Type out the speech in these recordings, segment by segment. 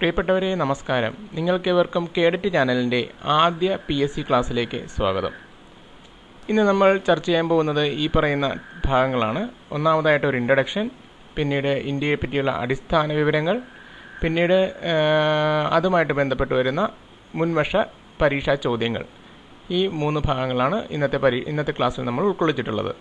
പ്രിയപ്പെട്ടവരെ നമസ്കാരം നിങ്ങൾക്കേവർക്കും കേഡറ്റ് ചാനലിൻ്റെ ആദ്യ പി എസ് സി ക്ലാസ്സിലേക്ക് സ്വാഗതം ഇന്ന് നമ്മൾ ചർച്ച ചെയ്യാൻ പോകുന്നത് ഈ പറയുന്ന ഭാഗങ്ങളാണ് ഒന്നാമതായിട്ട് ഒരു ഇൻട്രഡക്ഷൻ പിന്നീട് ഇന്ത്യയെ പറ്റിയുള്ള അടിസ്ഥാന വിവരങ്ങൾ പിന്നീട് ആ, അതുമായിട്ട് ബന്ധപ്പെട്ട് വരുന്ന മുൻവർഷ പരീക്ഷാ ചോദ്യങ്ങൾ ഈ മൂന്ന് ഭാഗങ്ങളാണ് ഇന്നത്തെ പരീ ഇന്നത്തെ ക്ലാസ്സിൽ നമ്മൾ ഉൾക്കൊള്ളിച്ചിട്ടുള്ളത്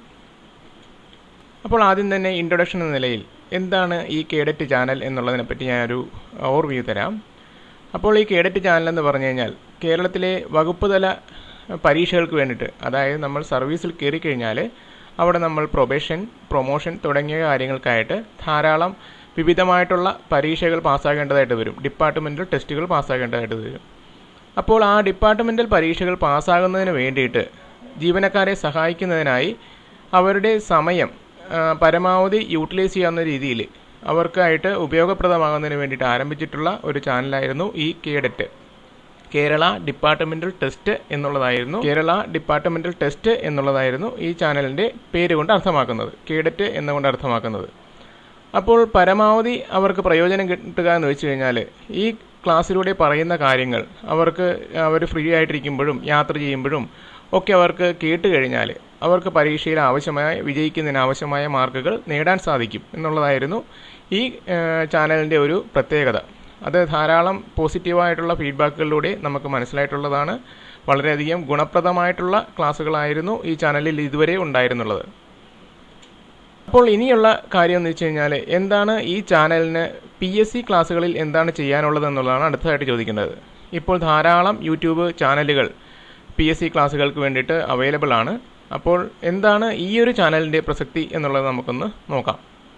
അപ്പോൾ ആദ്യം തന്നെ ഇൻട്രൊഡക്ഷൻ എന്ന നിലയിൽ എന്താണ് ഈ കേഡറ്റ് ചാനൽ എന്നുള്ളതിനെ പറ്റി ഞാനൊരു ഓവർവ്യൂ തരാം അപ്പോൾ ഈ കേഡറ്റ് ചാനൽ എന്ന് പറഞ്ഞു കഴിഞ്ഞാൽ കേരളത്തിലെ വകുപ്പ് തല പരീക്ഷകൾക്ക് വേണ്ടിയിട്ട് അതായത് നമ്മൾ സർവീസിൽ കയറി കഴിഞ്ഞാൽ അവിടെ നമ്മൾ പ്രൊബേഷൻ പ്രൊമോഷൻ തുടങ്ങിയ കാര്യങ്ങൾക്കായിട്ട് ധാരാളം വിവിധമായിട്ടുള്ള പരീക്ഷകൾ പാസ്സാകേണ്ടതായിട്ട് വരും ഡിപ്പാർട്ട്മെൻറ്റൽ ടെസ്റ്റുകൾ പാസ്സാകേണ്ടതായിട്ട് വരും അപ്പോൾ ആ ഡിപ്പാർട്ട്മെൻറ്റൽ പരീക്ഷകൾ പാസ്സാകുന്നതിന് വേണ്ടിയിട്ട് ജീവനക്കാരെ സഹായിക്കുന്നതിനായി അവരുടെ സമയം ആ, പരമാവധി യൂട്ടിലൈസ് ചെയ്യാവുന്ന രീതിയിൽ അവർക്കായിട്ട് ഉപയോഗപ്രദമാകുന്നതിന് വേണ്ടിയിട്ട് ആരംഭിച്ചിട്ടുള്ള ഒരു ചാനലായിരുന്നു ഈ കേഡറ്റ് കേരള ഡിപ്പാർട്ട്മെന്റൽ ടെസ്റ്റ് എന്നുള്ളതായിരുന്നു കേരള ഡിപ്പാർട്ട്മെന്റൽ ടെസ്റ്റ് എന്നുള്ളതായിരുന്നു ഈ ചാനലിന്റെ പേര് കൊണ്ട് അർത്ഥമാക്കുന്നത് കേഡറ്റ് എന്നുകൊണ്ട് അർത്ഥമാക്കുന്നത് അപ്പോൾ പരമാവധി അവർക്ക് പ്രയോജനം കിട്ടുക എന്ന് വെച്ച് കഴിഞ്ഞാൽ ഈ ക്ലാസ്സിലൂടെ പറയുന്ന കാര്യങ്ങൾ അവർക്ക് അവർ ഫ്രീ ആയിട്ടിരിക്കുമ്പോഴും യാത്ര ചെയ്യുമ്പോഴും ഒക്കെ അവർക്ക് കേട്ട് കഴിഞ്ഞാൽ അവർക്ക് പരീക്ഷയിൽ ആവശ്യമായ വിജയിക്കുന്നതിന് ആവശ്യമായ മാർക്കുകൾ നേടാൻ സാധിക്കും എന്നുള്ളതായിരുന്നു ഈ ഏഹ്, ചാനലിൻ്റെ ഒരു പ്രത്യേകത അത് ധാരാളം പോസിറ്റീവായിട്ടുള്ള ഫീഡ്ബാക്കുകളിലൂടെ നമുക്ക് മനസ്സിലായിട്ടുള്ളതാണ് വളരെയധികം ഗുണപ്രദമായിട്ടുള്ള ക്ലാസ്സുകളായിരുന്നു ഈ ചാനലിൽ ഇതുവരെ ഉണ്ടായിരുന്നുള്ളത് അപ്പോൾ ഇനിയുള്ള കാര്യം എന്ന് വെച്ച് കഴിഞ്ഞാൽ എന്താണ് ഈ ചാനലിന് പി എസ് സി ക്ലാസ്സുകളിൽ എന്താണ് ചെയ്യാനുള്ളത് എന്നുള്ളതാണ് അടുത്തതായിട്ട് ചോദിക്കുന്നത് ഇപ്പോൾ ധാരാളം യൂട്യൂബ് ചാനലുകൾ പി എസ് സി ക്ലാസ്സുകൾക്ക് വേണ്ടിയിട്ട് അവൈലബിൾ ആണ് അപ്പോൾ എന്താണ് ഈ ഒരു ചാനലിൻ്റെ പ്രസക്തി എന്നുള്ളത് നമുക്കൊന്ന് നോക്കാം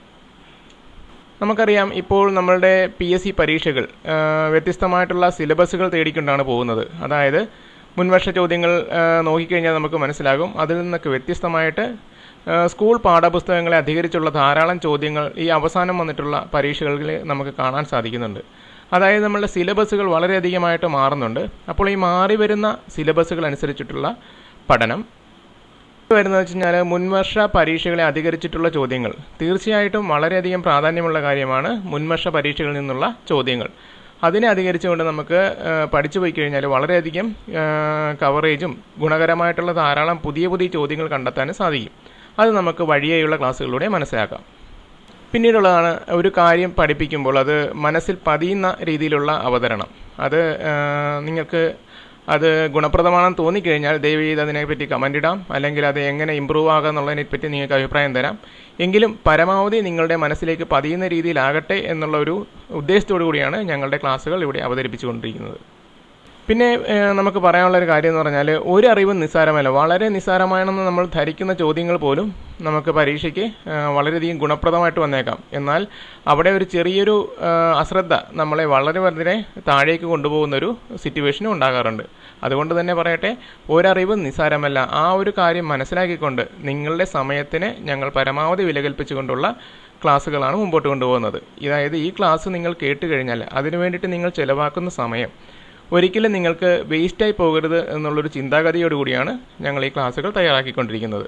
നമുക്കറിയാം ഇപ്പോൾ നമ്മളുടെ പി എസ് സി പരീക്ഷകൾ ആ, വ്യത്യസ്തമായിട്ടുള്ള സിലബസുകൾ തേടിക്കൊണ്ടാണ് പോകുന്നത് അതായത് മുൻവർഷ ചോദ്യങ്ങൾ ആ, നോക്കിക്കഴിഞ്ഞാൽ നമുക്ക് മനസ്സിലാകും അതിൽ നിന്നൊക്കെ വ്യത്യസ്തമായിട്ട് ആ, സ്കൂൾ പാഠപുസ്തകങ്ങളെ അധികരിച്ചുള്ള ധാരാളം ചോദ്യങ്ങൾ ഈ അവസാനം വന്നിട്ടുള്ള പരീക്ഷകളിൽ നമുക്ക് കാണാൻ സാധിക്കുന്നുണ്ട് അതായത് നമ്മളുടെ സിലബസുകൾ വളരെയധികമായിട്ട് മാറുന്നുണ്ട് അപ്പോൾ ഈ മാറി വരുന്ന സിലബസുകൾ അനുസരിച്ചിട്ടുള്ള പഠനം വരുന്നത് വെച്ച് കഴിഞ്ഞാൽ മുൻവർഷ പരീക്ഷകളെ അധികരിച്ചിട്ടുള്ള ചോദ്യങ്ങൾ തീർച്ചയായിട്ടും വളരെയധികം പ്രാധാന്യമുള്ള കാര്യമാണ് മുൻവർഷ പരീക്ഷകളിൽ നിന്നുള്ള ചോദ്യങ്ങൾ അതിനെ അധികരിച്ചുകൊണ്ട് നമുക്ക് ആ, പഠിച്ചു പോയി കഴിഞ്ഞാൽ വളരെയധികം ആ, കവറേജും ഗുണകരമായിട്ടുള്ള ധാരാളം പുതിയ പുതിയ ചോദ്യങ്ങൾ കണ്ടെത്താനും സാധിക്കും അത് നമുക്ക് വഴിയെയുള്ള ക്ലാസ്സുകളിലൂടെ മനസ്സിലാക്കാം പിന്നീടുള്ളതാണ് ഒരു കാര്യം പഠിപ്പിക്കുമ്പോൾ അത് മനസ്സിൽ പതിയുന്ന രീതിയിലുള്ള അവതരണം അത് ആ, നിങ്ങൾക്ക് അത് ഗുണപ്രദമാണെന്ന് തോന്നിക്കഴിഞ്ഞാൽ ദയവ് ചെയ്ത് അതിനെപ്പറ്റി കമൻ്റ് ഇടാം അല്ലെങ്കിൽ അത് എങ്ങനെ ഇമ്പ്രൂവ് ആകാം എന്നുള്ളതിനെ പറ്റി നിങ്ങൾക്ക് അഭിപ്രായം തരാം എങ്കിലും പരമാവധി നിങ്ങളുടെ മനസ്സിലേക്ക് പതിയുന്ന രീതിയിലാകട്ടെ എന്നുള്ള ഒരു ഉദ്ദേശത്തോടു കൂടിയാണ് ഞങ്ങളുടെ ക്ലാസ്സുകൾ ഇവിടെ അവതരിപ്പിച്ചുകൊണ്ടിരിക്കുന്നത് പിന്നെ ഏഹ്, നമുക്ക് പറയാനുള്ള ഒരു കാര്യം എന്ന് പറഞ്ഞാൽ ഒരു അറിവും നിസ്സാരമല്ല വളരെ നിസ്സാരമാണെന്ന് നമ്മൾ ധരിക്കുന്ന ചോദ്യങ്ങൾ പോലും നമുക്ക് പരീക്ഷയ്ക്ക് ഏഹ്, വളരെയധികം ഗുണപ്രദമായിട്ട് വന്നേക്കാം എന്നാൽ അവിടെ ഒരു ചെറിയൊരു ഏഹ്, അശ്രദ്ധ നമ്മളെ വളരെ വളരെ താഴേക്ക് കൊണ്ടുപോകുന്ന ഒരു സിറ്റുവേഷനും ഉണ്ടാകാറുണ്ട് അതുകൊണ്ട് തന്നെ പറയട്ടെ ഒരറിവും നിസ്സാരമല്ല ആ ഒരു കാര്യം മനസ്സിലാക്കിക്കൊണ്ട് നിങ്ങളുടെ സമയത്തിന് ഞങ്ങൾ പരമാവധി വില കൽപ്പിച്ചുകൊണ്ടുള്ള ക്ലാസ്സുകളാണ് മുമ്പോട്ട് കൊണ്ടുപോകുന്നത് അതായത് ഈ ക്ലാസ് നിങ്ങൾ കേട്ട് കഴിഞ്ഞാൽ അതിനു വേണ്ടിയിട്ട് നിങ്ങൾ ചിലവാക്കുന്ന സമയം ഒരിക്കലും നിങ്ങൾക്ക് വേസ്റ്റായി പോകരുത് എന്നുള്ളൊരു ചിന്താഗതിയോടുകൂടിയാണ് ഞങ്ങൾ ഈ ക്ലാസ്സുകൾ തയ്യാറാക്കിക്കൊണ്ടിരിക്കുന്നത്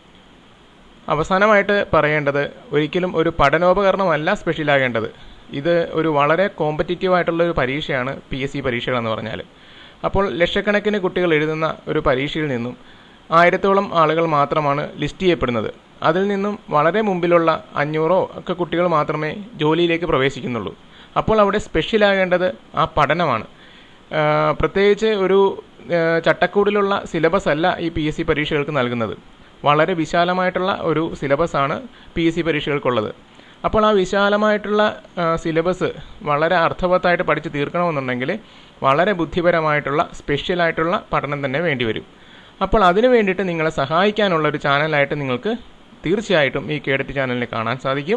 അവസാനമായിട്ട് പറയേണ്ടത് ഒരിക്കലും ഒരു പഠനോപകരണമല്ല സ്പെഷ്യലാകേണ്ടത് ഇത് ഒരു വളരെ കോമ്പറ്റീറ്റീവ് ആയിട്ടുള്ള ഒരു പരീക്ഷയാണ് പി എസ് സി പരീക്ഷകൾ എന്ന് പറഞ്ഞാൽ അപ്പോൾ ലക്ഷക്കണക്കിന് കുട്ടികൾ എഴുതുന്ന ഒരു പരീക്ഷയിൽ നിന്നും ആയിരത്തോളം ആളുകൾ മാത്രമാണ് ലിസ്റ്റ് ചെയ്യപ്പെടുന്നത് അതിൽ നിന്നും വളരെ മുമ്പിലുള്ള അഞ്ഞൂറോ ഒക്കെ കുട്ടികൾ മാത്രമേ ജോലിയിലേക്ക് പ്രവേശിക്കുന്നുള്ളൂ അപ്പോൾ അവിടെ സ്പെഷ്യലാകേണ്ടത് ആ പഠനമാണ് ആ, പ്രത്യേകിച്ച് ഒരു ആ, ചട്ടക്കൂടിലുള്ള സിലബസ് അല്ല ഈ പി എസ് സി പരീക്ഷകൾക്ക് നൽകുന്നത് വളരെ വിശാലമായിട്ടുള്ള ഒരു സിലബസാണ് പി എസ് സി പരീക്ഷകൾക്കുള്ളത് അപ്പോൾ ആ വിശാലമായിട്ടുള്ള ആ, സിലബസ് വളരെ അർത്ഥവത്തായിട്ട് പഠിച്ച് തീർക്കണമെന്നുണ്ടെങ്കിൽ വളരെ ബുദ്ധിപരമായിട്ടുള്ള സ്പെഷ്യലായിട്ടുള്ള പഠനം തന്നെ വേണ്ടിവരും അപ്പോൾ അതിനു വേണ്ടിയിട്ട് നിങ്ങളെ സഹായിക്കാനുള്ള ഒരു ചാനലായിട്ട് നിങ്ങൾക്ക് തീർച്ചയായിട്ടും ഈ കേഡറ്റ് ചാനലിനെ കാണാൻ സാധിക്കും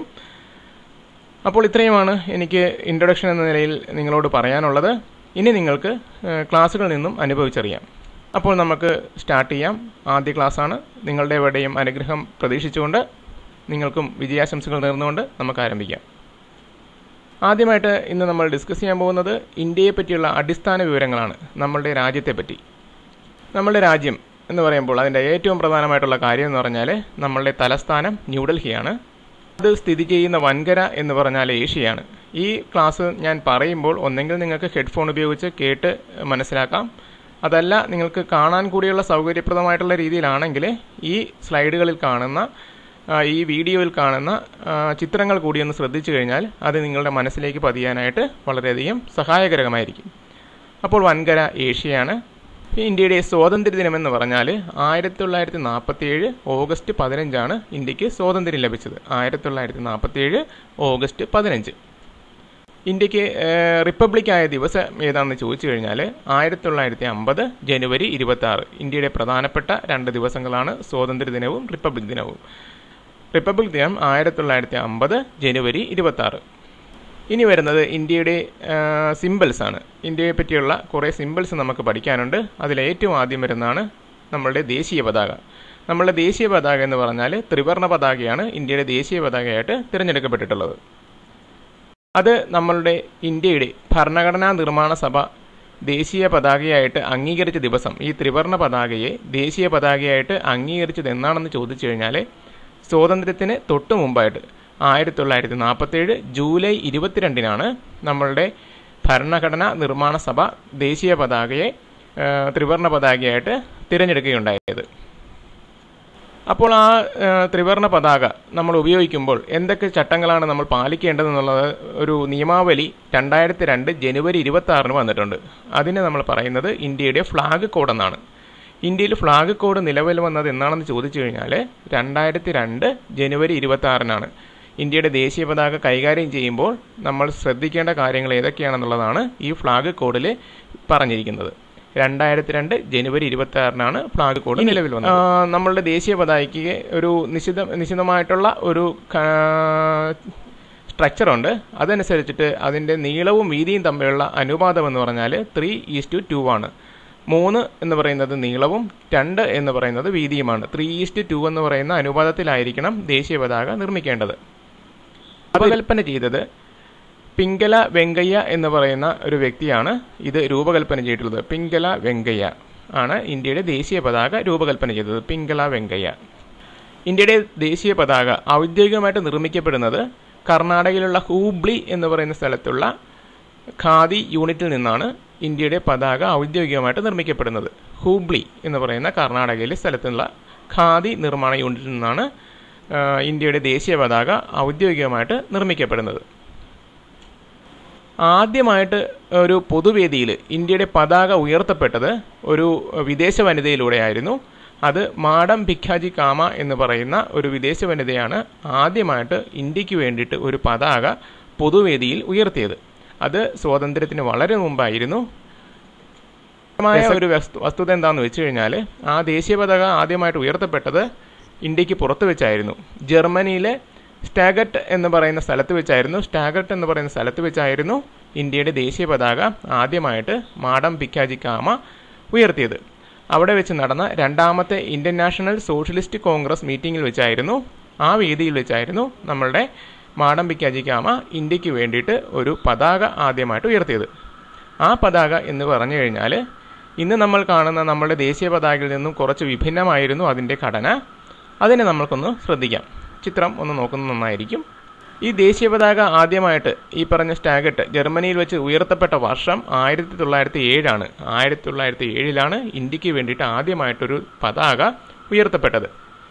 അപ്പോൾ ഇത്രയുമാണ് എനിക്ക് ഇൻട്രൊഡക്ഷൻ എന്ന നിലയിൽ നിങ്ങളോട് പറയാനുള്ളത് ഇനി നിങ്ങൾക്ക് ഏഹ്, ക്ലാസ്സുകളിൽ നിന്നും അനുഭവിച്ചറിയാം അപ്പോൾ നമുക്ക് സ്റ്റാർട്ട് ചെയ്യാം ആദ്യ ക്ലാസ്സാണ് നിങ്ങളുടെ എവിടെയും അനുഗ്രഹം പ്രതീക്ഷിച്ചുകൊണ്ട് നിങ്ങൾക്കും വിജയാശംസകൾ നേർന്നുകൊണ്ട് നമുക്ക് ആരംഭിക്കാം ആദ്യമായിട്ട് ഇന്ന് നമ്മൾ ഡിസ്കസ് ചെയ്യാൻ പോകുന്നത് ഇന്ത്യയെ പറ്റിയുള്ള അടിസ്ഥാന വിവരങ്ങളാണ് നമ്മളുടെ രാജ്യത്തെ പറ്റി നമ്മളുടെ രാജ്യം എന്ന് പറയുമ്പോൾ അതിൻ്റെ ഏറ്റവും പ്രധാനമായിട്ടുള്ള കാര്യം എന്ന് പറഞ്ഞാൽ നമ്മളുടെ തലസ്ഥാനം ന്യൂഡൽഹിയാണ് ഇത് സ്ഥിതി ചെയ്യുന്ന വൻകര എന്ന് പറഞ്ഞാൽ ഏഷ്യയാണ് ഈ ക്ലാസ് ഞാൻ പറയുമ്പോൾ ഒന്നെങ്കിൽ നിങ്ങൾക്ക് ഹെഡ്ഫോൺ ഉപയോഗിച്ച് കേട്ട് മനസ്സിലാക്കാം അതല്ല നിങ്ങൾക്ക് കാണാൻ കൂടിയുള്ള സൗകര്യപ്രദമായിട്ടുള്ള രീതിയിലാണെങ്കിൽ ഈ സ്ലൈഡുകളിൽ കാണുന്ന ആ, ഈ വീഡിയോയിൽ കാണുന്ന ആ, ചിത്രങ്ങൾ കൂടി ഒന്ന് ശ്രദ്ധിച്ചു കഴിഞ്ഞാൽ അത് നിങ്ങളുടെ മനസ്സിലേക്ക് പതിയാനായിട്ട് വളരെയധികം സഹായകരമായിരിക്കും അപ്പോൾ വൻകര ഏഷ്യയാണ് ഇന്ത്യയുടെ സ്വാതന്ത്ര്യ ദിനമെന്ന് പറഞ്ഞാൽ ആയിരത്തി തൊള്ളായിരത്തി നാൽപ്പത്തി ഏഴ് ഓഗസ്റ്റ് പതിനഞ്ചാണ് ഇന്ത്യക്ക് സ്വാതന്ത്ര്യം ലഭിച്ചത് ആയിരത്തി തൊള്ളായിരത്തി നാൽപ്പത്തി ഏഴ് ഓഗസ്റ്റ് പതിനഞ്ച് ഇന്ത്യക്ക് ഏഹ്, റിപ്പബ്ലിക്കായ ദിവസം ഏതാണെന്ന് ചോദിച്ചു കഴിഞ്ഞാൽ ആയിരത്തി തൊള്ളായിരത്തി അമ്പത് ജനുവരി ഇരുപത്തി ആറ് ഇന്ത്യയുടെ പ്രധാനപ്പെട്ട രണ്ട് ദിവസങ്ങളാണ് സ്വാതന്ത്ര്യ ദിനവും റിപ്പബ്ലിക് ദിനവും റിപ്പബ്ലിക് ദിനം ആയിരത്തി തൊള്ളായിരത്തി അമ്പത് ജനുവരി ഇരുപത്തി ആറ് ഇനി വരുന്നത് ഇന്ത്യയുടെ സിമ്പിൾസ് ആണ് ഇന്ത്യയെ പറ്റിയുള്ള കുറേ സിമ്പിൾസ് നമുക്ക് പഠിക്കാനുണ്ട് അതിൽ ഏറ്റവും ആദ്യം വരുന്നതാണ് നമ്മളുടെ ദേശീയ പതാക നമ്മളുടെ ദേശീയ പതാക എന്ന് പറഞ്ഞാൽ ത്രിവർണ പതാകയാണ് ഇന്ത്യയുടെ ദേശീയ പതാകയായിട്ട് തിരഞ്ഞെടുക്കപ്പെട്ടിട്ടുള്ളത് അത് നമ്മളുടെ ഇന്ത്യയുടെ ഭരണഘടനാ നിർമ്മാണ സഭ ദേശീയ പതാകയായിട്ട് അംഗീകരിച്ച ദിവസം ഈ ത്രിവർണ പതാകയെ ദേശീയ പതാകയായിട്ട് അംഗീകരിച്ചത് എന്നാണെന്ന് ചോദിച്ചു കഴിഞ്ഞാൽ സ്വാതന്ത്ര്യത്തിന് തൊട്ടു മുമ്പായിട്ട് ആയിരത്തി തൊള്ളായിരത്തി നാൽപ്പത്തേഴ് ജൂലൈ ഇരുപത്തിരണ്ടിനാണ് നമ്മളുടെ ഭരണഘടനാ നിർമ്മാണ സഭ ദേശീയ പതാകയെ ആ, ത്രിവർണ പതാകയായിട്ട് തിരഞ്ഞെടുക്കുകയുണ്ടായത് അപ്പോൾ ആ ആ, ത്രിവർണ പതാക നമ്മൾ ഉപയോഗിക്കുമ്പോൾ എന്തൊക്കെ ചട്ടങ്ങളാണ് നമ്മൾ പാലിക്കേണ്ടതെന്നുള്ളത് ഒരു നിയമാവലി രണ്ടായിരത്തി രണ്ട് ജനുവരി ഇരുപത്തി ആറിന് വന്നിട്ടുണ്ട് അതിന് നമ്മൾ പറയുന്നത് ഇന്ത്യയുടെ ഫ്ലാഗ് കോഡ് എന്നാണ് ഇന്ത്യയിൽ ഫ്ലാഗ് കോഡ് നിലവിൽ വന്നത് എന്നാണെന്ന് ചോദിച്ചു കഴിഞ്ഞാൽ രണ്ടായിരത്തി രണ്ട് ജനുവരി ഇരുപത്തി ആറിനാണ് ഇന്ത്യയുടെ ദേശീയ പതാക കൈകാര്യം ചെയ്യുമ്പോൾ നമ്മൾ ശ്രദ്ധിക്കേണ്ട കാര്യങ്ങൾ ഏതൊക്കെയാണെന്നുള്ളതാണ് ഈ ഫ്ലാഗ് കോഡിൽ പറഞ്ഞിരിക്കുന്നത് രണ്ടായിരത്തി രണ്ട് ജനുവരി ഇരുപത്തി ആറിനാണ് ഫ്ലാഗ് കോഡ് നിലവിൽ വന്നത് ആ, നമ്മളുടെ ദേശീയ പതാകയ്ക്ക് ഒരു നിശ്ചിത നിശ്ചിതമായിട്ടുള്ള ഒരു സ്ട്രക്ചറുണ്ട് അതനുസരിച്ചിട്ട് അതിൻ്റെ നീളവും വീതിയും തമ്മിലുള്ള അനുപാതം എന്ന് പറഞ്ഞാൽ ത്രീ ഈസ്റ്റ് ടു ആണ് മൂന്ന് എന്ന് പറയുന്നത് നീളവും രണ്ട് എന്ന് പറയുന്നത് വീതിയുമാണ് ത്രീ ഈസ്റ്റ് ടു എന്ന് പറയുന്ന അനുപാതത്തിലായിരിക്കണം ദേശീയ പതാക നിർമ്മിക്കേണ്ടത് രൂപകൽപ്പന ചെയ്തത് പിങ്കല വെങ്കയ്യ എന്ന് പറയുന്ന ഒരു വ്യക്തിയാണ് ഇത് രൂപകൽപ്പന ചെയ്തിട്ടുള്ളത് പിങ്കല വെങ്കയ്യ ആണ് ഇന്ത്യയുടെ ദേശീയ പതാക രൂപകൽപ്പന ചെയ്തത് പിങ്കല വെങ്കയ്യ ഇന്ത്യയുടെ ദേശീയ പതാക ഔദ്യോഗികമായിട്ട് നിർമ്മിക്കപ്പെടുന്നത് കർണാടകയിലുള്ള ഹൂബ്ലി എന്ന് പറയുന്ന സ്ഥലത്തുള്ള ഖാദി യൂണിറ്റിൽ നിന്നാണ് ഇന്ത്യയുടെ പതാക ഔദ്യോഗികമായിട്ട് നിർമ്മിക്കപ്പെടുന്നത് ഹൂബ്ലി എന്ന് പറയുന്ന കർണാടകയിലെ സ്ഥലത്തുള്ള ഖാദി നിർമ്മാണ യൂണിറ്റിൽ നിന്നാണ് ആ, ഇന്ത്യയുടെ ദേശീയ പതാക ഔദ്യോഗികമായിട്ട് നിർമ്മിക്കപ്പെടുന്നത് ആദ്യമായിട്ട് ഒരു പൊതുവേദിയിൽ ഇന്ത്യയുടെ പതാക ഉയർത്തപ്പെട്ടത് ഒരു വിദേശ വനിതയിലൂടെയായിരുന്നു അത് മാഡം ഭിഖാജി കാമ എന്ന് പറയുന്ന ഒരു വിദേശ വനിതയാണ് ആദ്യമായിട്ട് ഇന്ത്യക്ക് വേണ്ടിയിട്ട് ഒരു പതാക പൊതുവേദിയിൽ ഉയർത്തിയത് അത് സ്വാതന്ത്ര്യത്തിന് വളരെ മുമ്പായിരുന്നു മായ ഒരു വസ്തു വസ്തുത എന്താണെന്ന് വെച്ച് കഴിഞ്ഞാൽ ആ ദേശീയ പതാക ആദ്യമായിട്ട് ഉയർത്തപ്പെട്ടത് ഇന്ത്യക്ക് പുറത്ത് വെച്ചായിരുന്നു ജർമ്മനിയിലെ സ്റ്റാഗട്ട് എന്ന് പറയുന്ന സ്ഥലത്ത് വെച്ചായിരുന്നു സ്റ്റാഗട്ട് എന്ന് പറയുന്ന സ്ഥലത്ത് വെച്ചായിരുന്നു ഇന്ത്യയുടെ ദേശീയ പതാക ആദ്യമായിട്ട് മാഡം പിക്കാജി കാമ ഉയർത്തിയത് അവിടെ വെച്ച് നടന്ന രണ്ടാമത്തെ ഇന്ത്യൻ നാഷണൽ സോഷ്യലിസ്റ്റ് കോൺഗ്രസ് മീറ്റിംഗിൽ വെച്ചായിരുന്നു ആ വേദിയിൽ വെച്ചായിരുന്നു നമ്മളുടെ മാഡം പിക്കാജി കാമ ഇന്ത്യക്ക് വേണ്ടിയിട്ട് ഒരു പതാക ആദ്യമായിട്ട് ഉയർത്തിയത് ആ പതാക എന്ന് പറഞ്ഞു കഴിഞ്ഞാൽ ഇന്ന് നമ്മൾ കാണുന്ന നമ്മുടെ ദേശീയ പതാകയിൽ നിന്നും കുറച്ച് വിഭിന്നമായിരുന്നു അതിൻ്റെ ഘടന അതിനെ നമ്മൾക്കൊന്ന് ശ്രദ്ധിക്കാം ചിത്രം ഒന്ന് നോക്കുന്നത് നന്നായിരിക്കും ഈ ദേശീയ പതാക ആദ്യമായിട്ട് ഈ പറഞ്ഞ സ്റ്റാഗട്ട് ജർമ്മനിയിൽ വെച്ച് ഉയർത്തപ്പെട്ട വർഷം ആയിരത്തി തൊള്ളായിരത്തി ഏഴാണ് ആയിരത്തി തൊള്ളായിരത്തി ഏഴിലാണ് ഇന്ത്യക്ക് വേണ്ടിയിട്ട് ആദ്യമായിട്ടൊരു പതാക ഉയർത്തപ്പെട്ടത്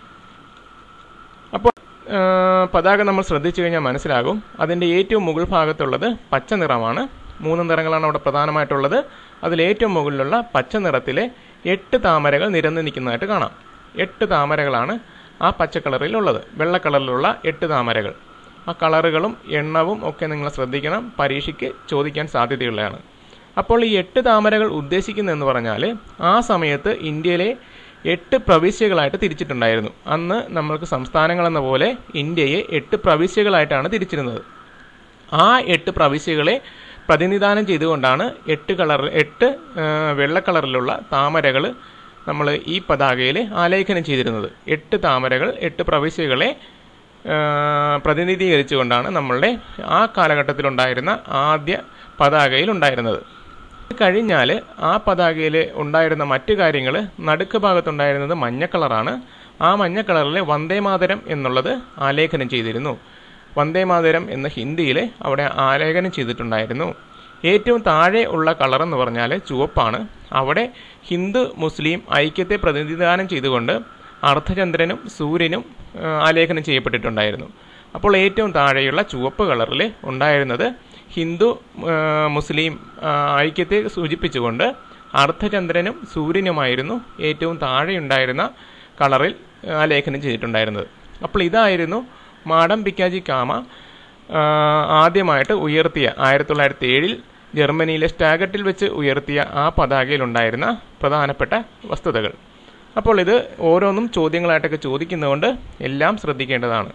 അപ്പോൾ ആ, പതാക നമ്മൾ ശ്രദ്ധിച്ചു കഴിഞ്ഞാൽ മനസ്സിലാകും അതിൻ്റെ ഏറ്റവും മുകൾ ഭാഗത്തുള്ളത് പച്ച നിറമാണ് മൂന്ന് നിറങ്ങളാണ് അവിടെ പ്രധാനമായിട്ടുള്ളത് അതിൽ ഏറ്റവും മുകളിലുള്ള പച്ച നിറത്തിലെ എട്ട് താമരകൾ നിരന്ന് നിൽക്കുന്നതായിട്ട് കാണാം എട്ട് താമരകളാണ് ആ പച്ച കളറിൽ ഉള്ളത് വെള്ള കളറിലുള്ള എട്ട് താമരകൾ ആ കളറുകളും എണ്ണവും ഒക്കെ നിങ്ങൾ ശ്രദ്ധിക്കണം പരീക്ഷയ്ക്ക് ചോദിക്കാൻ സാധ്യതയുള്ളതാണ് അപ്പോൾ ഈ എട്ട് താമരകൾ ഉദ്ദേശിക്കുന്നതെന്ന് പറഞ്ഞാൽ ആ സമയത്ത് ഇന്ത്യയിലെ എട്ട് പ്രവിശ്യകളായിട്ട് തിരിച്ചിട്ടുണ്ടായിരുന്നു അന്ന് നമ്മൾക്ക് സംസ്ഥാനങ്ങളെന്ന പോലെ ഇന്ത്യയെ എട്ട് പ്രവിശ്യകളായിട്ടാണ് തിരിച്ചിരുന്നത് ആ എട്ട് പ്രവിശ്യകളെ പ്രതിനിധാനം ചെയ്തുകൊണ്ടാണ് എട്ട് കളർ എട്ട് ആ, വെള്ള കളറിലുള്ള താമരകൾ നമ്മൾ ഈ പതാകയിൽ ആലേഖനം ചെയ്തിരുന്നത് എട്ട് താമരകൾ എട്ട് പ്രവിശ്യകളെ ആ, പ്രതിനിധീകരിച്ചുകൊണ്ടാണ് നമ്മളുടെ ആ കാലഘട്ടത്തിലുണ്ടായിരുന്ന ആദ്യ പതാകയിൽ ഉണ്ടായിരുന്നത് ഇത് കഴിഞ്ഞാൽ ആ പതാകയിൽ ഉണ്ടായിരുന്ന മറ്റു കാര്യങ്ങൾ നടുക്ക് ഭാഗത്തുണ്ടായിരുന്നത് മഞ്ഞ കളറാണ് ആ മഞ്ഞ കളറിൽ വന്ദേ മാതരം എന്നുള്ളത് ആലേഖനം ചെയ്തിരുന്നു വന്ദേമാതരം എന്ന് ഹിന്ദിയിൽ അവിടെ ആലേഖനം ചെയ്തിട്ടുണ്ടായിരുന്നു ഏറ്റവും താഴെ ഉള്ള കളർ എന്ന് പറഞ്ഞാൽ ചുവപ്പാണ് അവിടെ ഹിന്ദു മുസ്ലിം ഐക്യത്തെ പ്രതിനിധാനം ചെയ്തുകൊണ്ട് അർദ്ധചന്ദ്രനും സൂര്യനും ആ, ആലേഖനം ചെയ്യപ്പെട്ടിട്ടുണ്ടായിരുന്നു അപ്പോൾ ഏറ്റവും താഴെയുള്ള ചുവപ്പ് കളറിൽ ഉണ്ടായിരുന്നത് ഹിന്ദു ആ, മുസ്ലിം ആ, ഐക്യത്തെ സൂചിപ്പിച്ചുകൊണ്ട് അർദ്ധചന്ദ്രനും സൂര്യനുമായിരുന്നു ഏറ്റവും താഴെയുണ്ടായിരുന്ന കളറിൽ ആലേഖനം ചെയ്തിട്ടുണ്ടായിരുന്നത് അപ്പോൾ ഇതായിരുന്നു മാഡം പിക്കാജി കാമ ആ, ആദ്യമായിട്ട് ഉയർത്തിയ ആയിരത്തി തൊള്ളായിരത്തി ഏഴിൽ ജർമ്മനിയിലെ സ്റ്റാഗട്ടിൽ വെച്ച് ഉയർത്തിയ ആ പതാകയിലുണ്ടായിരുന്ന പ്രധാനപ്പെട്ട വസ്തുതകൾ അപ്പോൾ ഇത് ഓരോന്നും ചോദ്യങ്ങളായിട്ടൊക്കെ ചോദിക്കുന്നതുകൊണ്ട് എല്ലാം ശ്രദ്ധിക്കേണ്ടതാണ്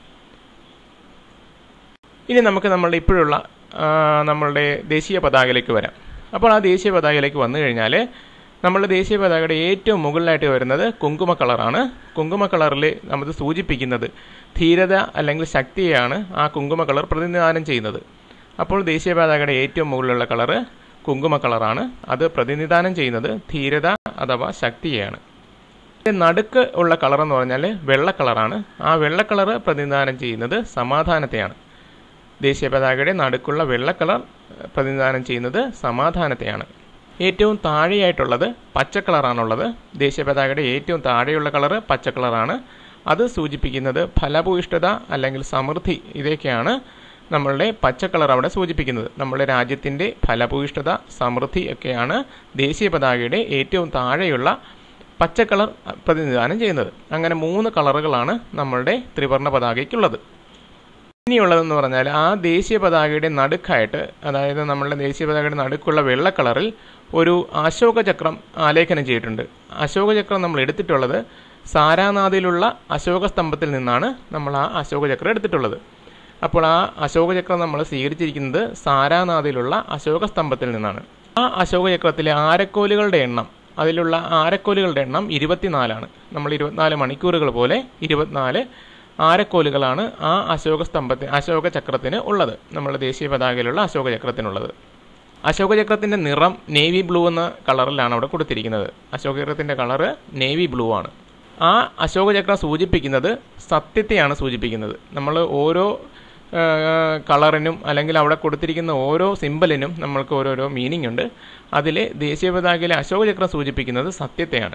ഇനി നമുക്ക് നമ്മളുടെ ഇപ്പോഴുള്ള ആ, നമ്മളുടെ ദേശീയ പതാകയിലേക്ക് വരാം അപ്പോൾ ആ ദേശീയ പതാകയിലേക്ക് വന്നു കഴിഞ്ഞാൽ നമ്മളുടെ ദേശീയ പതാകയുടെ ഏറ്റവും മുകളിലായിട്ട് വരുന്നത് കുങ്കുമ കളറാണ് കുങ്കുമ കളറിൽ നമ്മൾ സൂചിപ്പിക്കുന്നത് ധീരത അല്ലെങ്കിൽ ശക്തിയെയാണ് ആ കുങ്കുമ കളർ പ്രതിനിധാനം ചെയ്യുന്നത് അപ്പോൾ ദേശീയ പതാകയുടെ ഏറ്റവും മുകളിലുള്ള കളറ് കുങ്കുമ കളറാണ് അത് പ്രതിനിധാനം ചെയ്യുന്നത് ധീരത അഥവാ ശക്തിയെയാണ് ഇതിന്റെ നടുക്ക് ഉള്ള കളർ എന്ന് പറഞ്ഞാൽ വെള്ള കളറാണ് ആ വെള്ള കളർ പ്രതിനിധാനം ചെയ്യുന്നത് സമാധാനത്തെയാണ് ദേശീയ പതാകയുടെ നടുക്കുള്ള വെള്ള കളർ പ്രതിനിധാനം ചെയ്യുന്നത് സമാധാനത്തെയാണ് ഏറ്റവും താഴെയായിട്ടുള്ളത് പച്ച കളറാണുള്ളത് ദേശീയ പതാകയുടെ ഏറ്റവും താഴെയുള്ള കളർ പച്ച കളറാണ് അത് സൂചിപ്പിക്കുന്നത് ഫലഭൂയിഷ്ഠത അല്ലെങ്കിൽ സമൃദ്ധി ഇതൊക്കെയാണ് നമ്മളുടെ പച്ച കളർ അവിടെ സൂചിപ്പിക്കുന്നത് നമ്മുടെ രാജ്യത്തിൻ്റെ ഫലഭൂയിഷ്ഠത സമൃദ്ധി ഒക്കെയാണ് ദേശീയ പതാകയുടെ ഏറ്റവും താഴെയുള്ള പച്ച കളർ പ്രതിനിധാനം ചെയ്യുന്നത് അങ്ങനെ മൂന്ന് കളറുകളാണ് നമ്മളുടെ ത്രിവർണ്ണ പതാകയ്ക്കുള്ളത് ഇനിയുള്ളതെന്ന് പറഞ്ഞാൽ ആ ദേശീയ പതാകയുടെ നടുക്കായിട്ട് അതായത് നമ്മളുടെ ദേശീയ പതാകയുടെ നടുക്കുള്ള വെള്ള കളറിൽ ഒരു അശോക ചക്രം ആലേഖനം ചെയ്തിട്ടുണ്ട് അശോക ചക്രം നമ്മൾ എടുത്തിട്ടുള്ളത് സാരാനാഥിലുള്ള അശോക സ്തംഭത്തിൽ നിന്നാണ് നമ്മൾ ആ അശോക ചക്രം എടുത്തിട്ടുള്ളത് അപ്പോൾ ആ അശോക ചക്രം നമ്മൾ സ്വീകരിച്ചിരിക്കുന്നത് സാരാനാഥിലുള്ള അശോക സ്തംഭത്തിൽ നിന്നാണ് ആ അശോക ചക്രത്തിലെ ആരക്കോലുകളുടെ എണ്ണം അതിലുള്ള ആരക്കോലുകളുടെ എണ്ണം ഇരുപത്തിനാലാണ് നമ്മൾ ഇരുപത്തിനാല് മണിക്കൂറുകൾ പോലെ ഇരുപത്തിനാല് ആരക്കോലുകളാണ് ആ അശോക സ്തംഭത്തിന് അശോക ചക്രത്തിന് ഉള്ളത് നമ്മുടെ ദേശീയ പതാകയിലുള്ള അശോക ചക്രത്തിനുള്ളത് അശോക ചക്രത്തിന്റെ നിറം നേവി ബ്ലൂ എന്ന കളറിലാണ് അവിടെ കൊടുത്തിരിക്കുന്നത് അശോക ചക്രത്തിന്റെ കളറ് നേവി ബ്ലൂ ആണ് ആ അശോക ചക്രം സൂചിപ്പിക്കുന്നത് സത്യത്തെയാണ് സൂചിപ്പിക്കുന്നത് നമ്മൾ ഓരോ ആ, കളറിനും അല്ലെങ്കിൽ അവിടെ കൊടുത്തിരിക്കുന്ന ഓരോ സിമ്പലിനും നമ്മൾക്ക് ഓരോരോ മീനിങ് ഉണ്ട് അതിൽ ദേശീയ പതാകയിലെ അശോക ചക്രം സൂചിപ്പിക്കുന്നത് സത്യത്തെയാണ്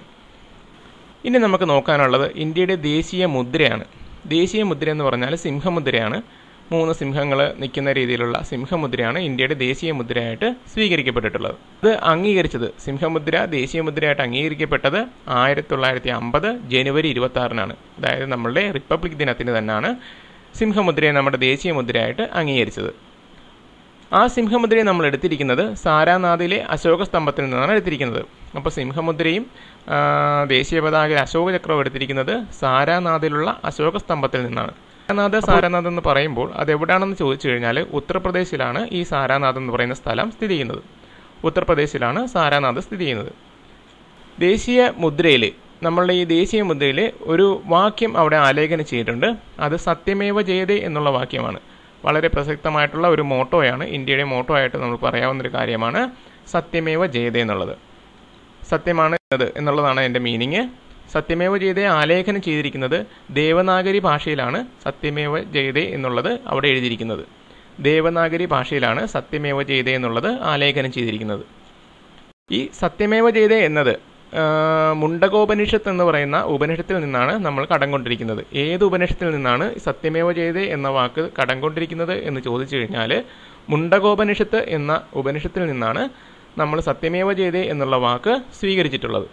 ഇനി നമുക്ക് നോക്കാനുള്ളത് ഇന്ത്യയുടെ ദേശീയ മുദ്രയാണ് ദേശീയ മുദ്ര എന്ന് പറഞ്ഞാൽ സിംഹമുദ്രയാണ് മൂന്ന് സിംഹങ്ങൾ നിൽക്കുന്ന രീതിയിലുള്ള സിംഹമുദ്രയാണ് ഇന്ത്യയുടെ ദേശീയ മുദ്രയായിട്ട് സ്വീകരിക്കപ്പെട്ടിട്ടുള്ളത് ഇത് അംഗീകരിച്ചത് സിംഹമുദ്ര ദേശീയ മുദ്രയായിട്ട് അംഗീകരിക്കപ്പെട്ടത് ആയിരത്തി തൊള്ളായിരത്തി അമ്പത് ജനുവരി ഇരുപത്തി ആറിനാണ് അതായത് നമ്മളുടെ റിപ്പബ്ലിക് ദിനത്തിന് തന്നെയാണ് സിംഹമുദ്രയെ നമ്മുടെ ദേശീയ മുദ്രയായിട്ട് അംഗീകരിച്ചത് ആ സിംഹമുദ്രയെ നമ്മൾ എടുത്തിരിക്കുന്നത് സാരാനാഥിലെ അശോക സ്തംഭത്തിൽ നിന്നാണ് എടുത്തിരിക്കുന്നത് അപ്പോൾ സിംഹമുദ്രയും ആ, ദേശീയ പതാക അശോക ചക്രവും എടുത്തിരിക്കുന്നത് സാരാനാഥിലുള്ള അശോക സ്തംഭത്തിൽ നിന്നാണ് സാരാനാഥ് സാരാനാഥ് എന്ന് പറയുമ്പോൾ അത് എവിടെയാണെന്ന് ചോദിച്ചു കഴിഞ്ഞാൽ ഉത്തർപ്രദേശിലാണ് ഈ സാരാനാഥ് എന്ന് പറയുന്ന സ്ഥലം സ്ഥിതി ചെയ്യുന്നത് ഉത്തർപ്രദേശിലാണ് സാരാനാഥ് സ്ഥിതി ചെയ്യുന്നത് ദേശീയ മുദ്രയിൽ നമ്മളുടെ ഈ ദേശീയ മുദ്രയിൽ ഒരു വാക്യം അവിടെ ആലേഖനം ചെയ്തിട്ടുണ്ട് അത് സത്യമേവ ജയതേ എന്നുള്ള വാക്യമാണ് വളരെ പ്രസക്തമായിട്ടുള്ള ഒരു മോട്ടോയാണ് ഇന്ത്യയുടെ മോട്ടോ ആയിട്ട് നമുക്ക് പറയാവുന്ന ഒരു കാര്യമാണ് സത്യമേവ ജയതേ എന്നുള്ളത് സത്യമാണ് ഇത് എന്നുള്ളതാണ് എൻ്റെ മീനിങ് സത്യമേവ ജയതേ ആലേഖനം ചെയ്തിരിക്കുന്നത് ദേവനാഗരി ഭാഷയിലാണ് സത്യമേവ ജയതേ എന്നുള്ളത് അവിടെ എഴുതിയിരിക്കുന്നത് ദേവനാഗരി ഭാഷയിലാണ് സത്യമേവ ജയതേ എന്നുള്ളത് ആലേഖനം ചെയ്തിരിക്കുന്നത് ഈ സത്യമേവ ജയതേ എന്നത് ആ, മുണ്ടകോപനിഷത്ത് എന്ന് പറയുന്ന ഉപനിഷത്തിൽ നിന്നാണ് നമ്മൾ കടം കൊണ്ടിരിക്കുന്നത് ഏത് ഉപനിഷത്തിൽ നിന്നാണ് സത്യമേവ ജയതേ എന്ന വാക്ക് കടം കൊണ്ടിരിക്കുന്നത് എന്ന് ചോദിച്ചു കഴിഞ്ഞാൽ മുണ്ടകോപനിഷത്ത് എന്ന ഉപനിഷത്തിൽ നിന്നാണ് നമ്മൾ സത്യമേവ ജയതേ എന്നുള്ള വാക്ക് സ്വീകരിച്ചിട്ടുള്ളത്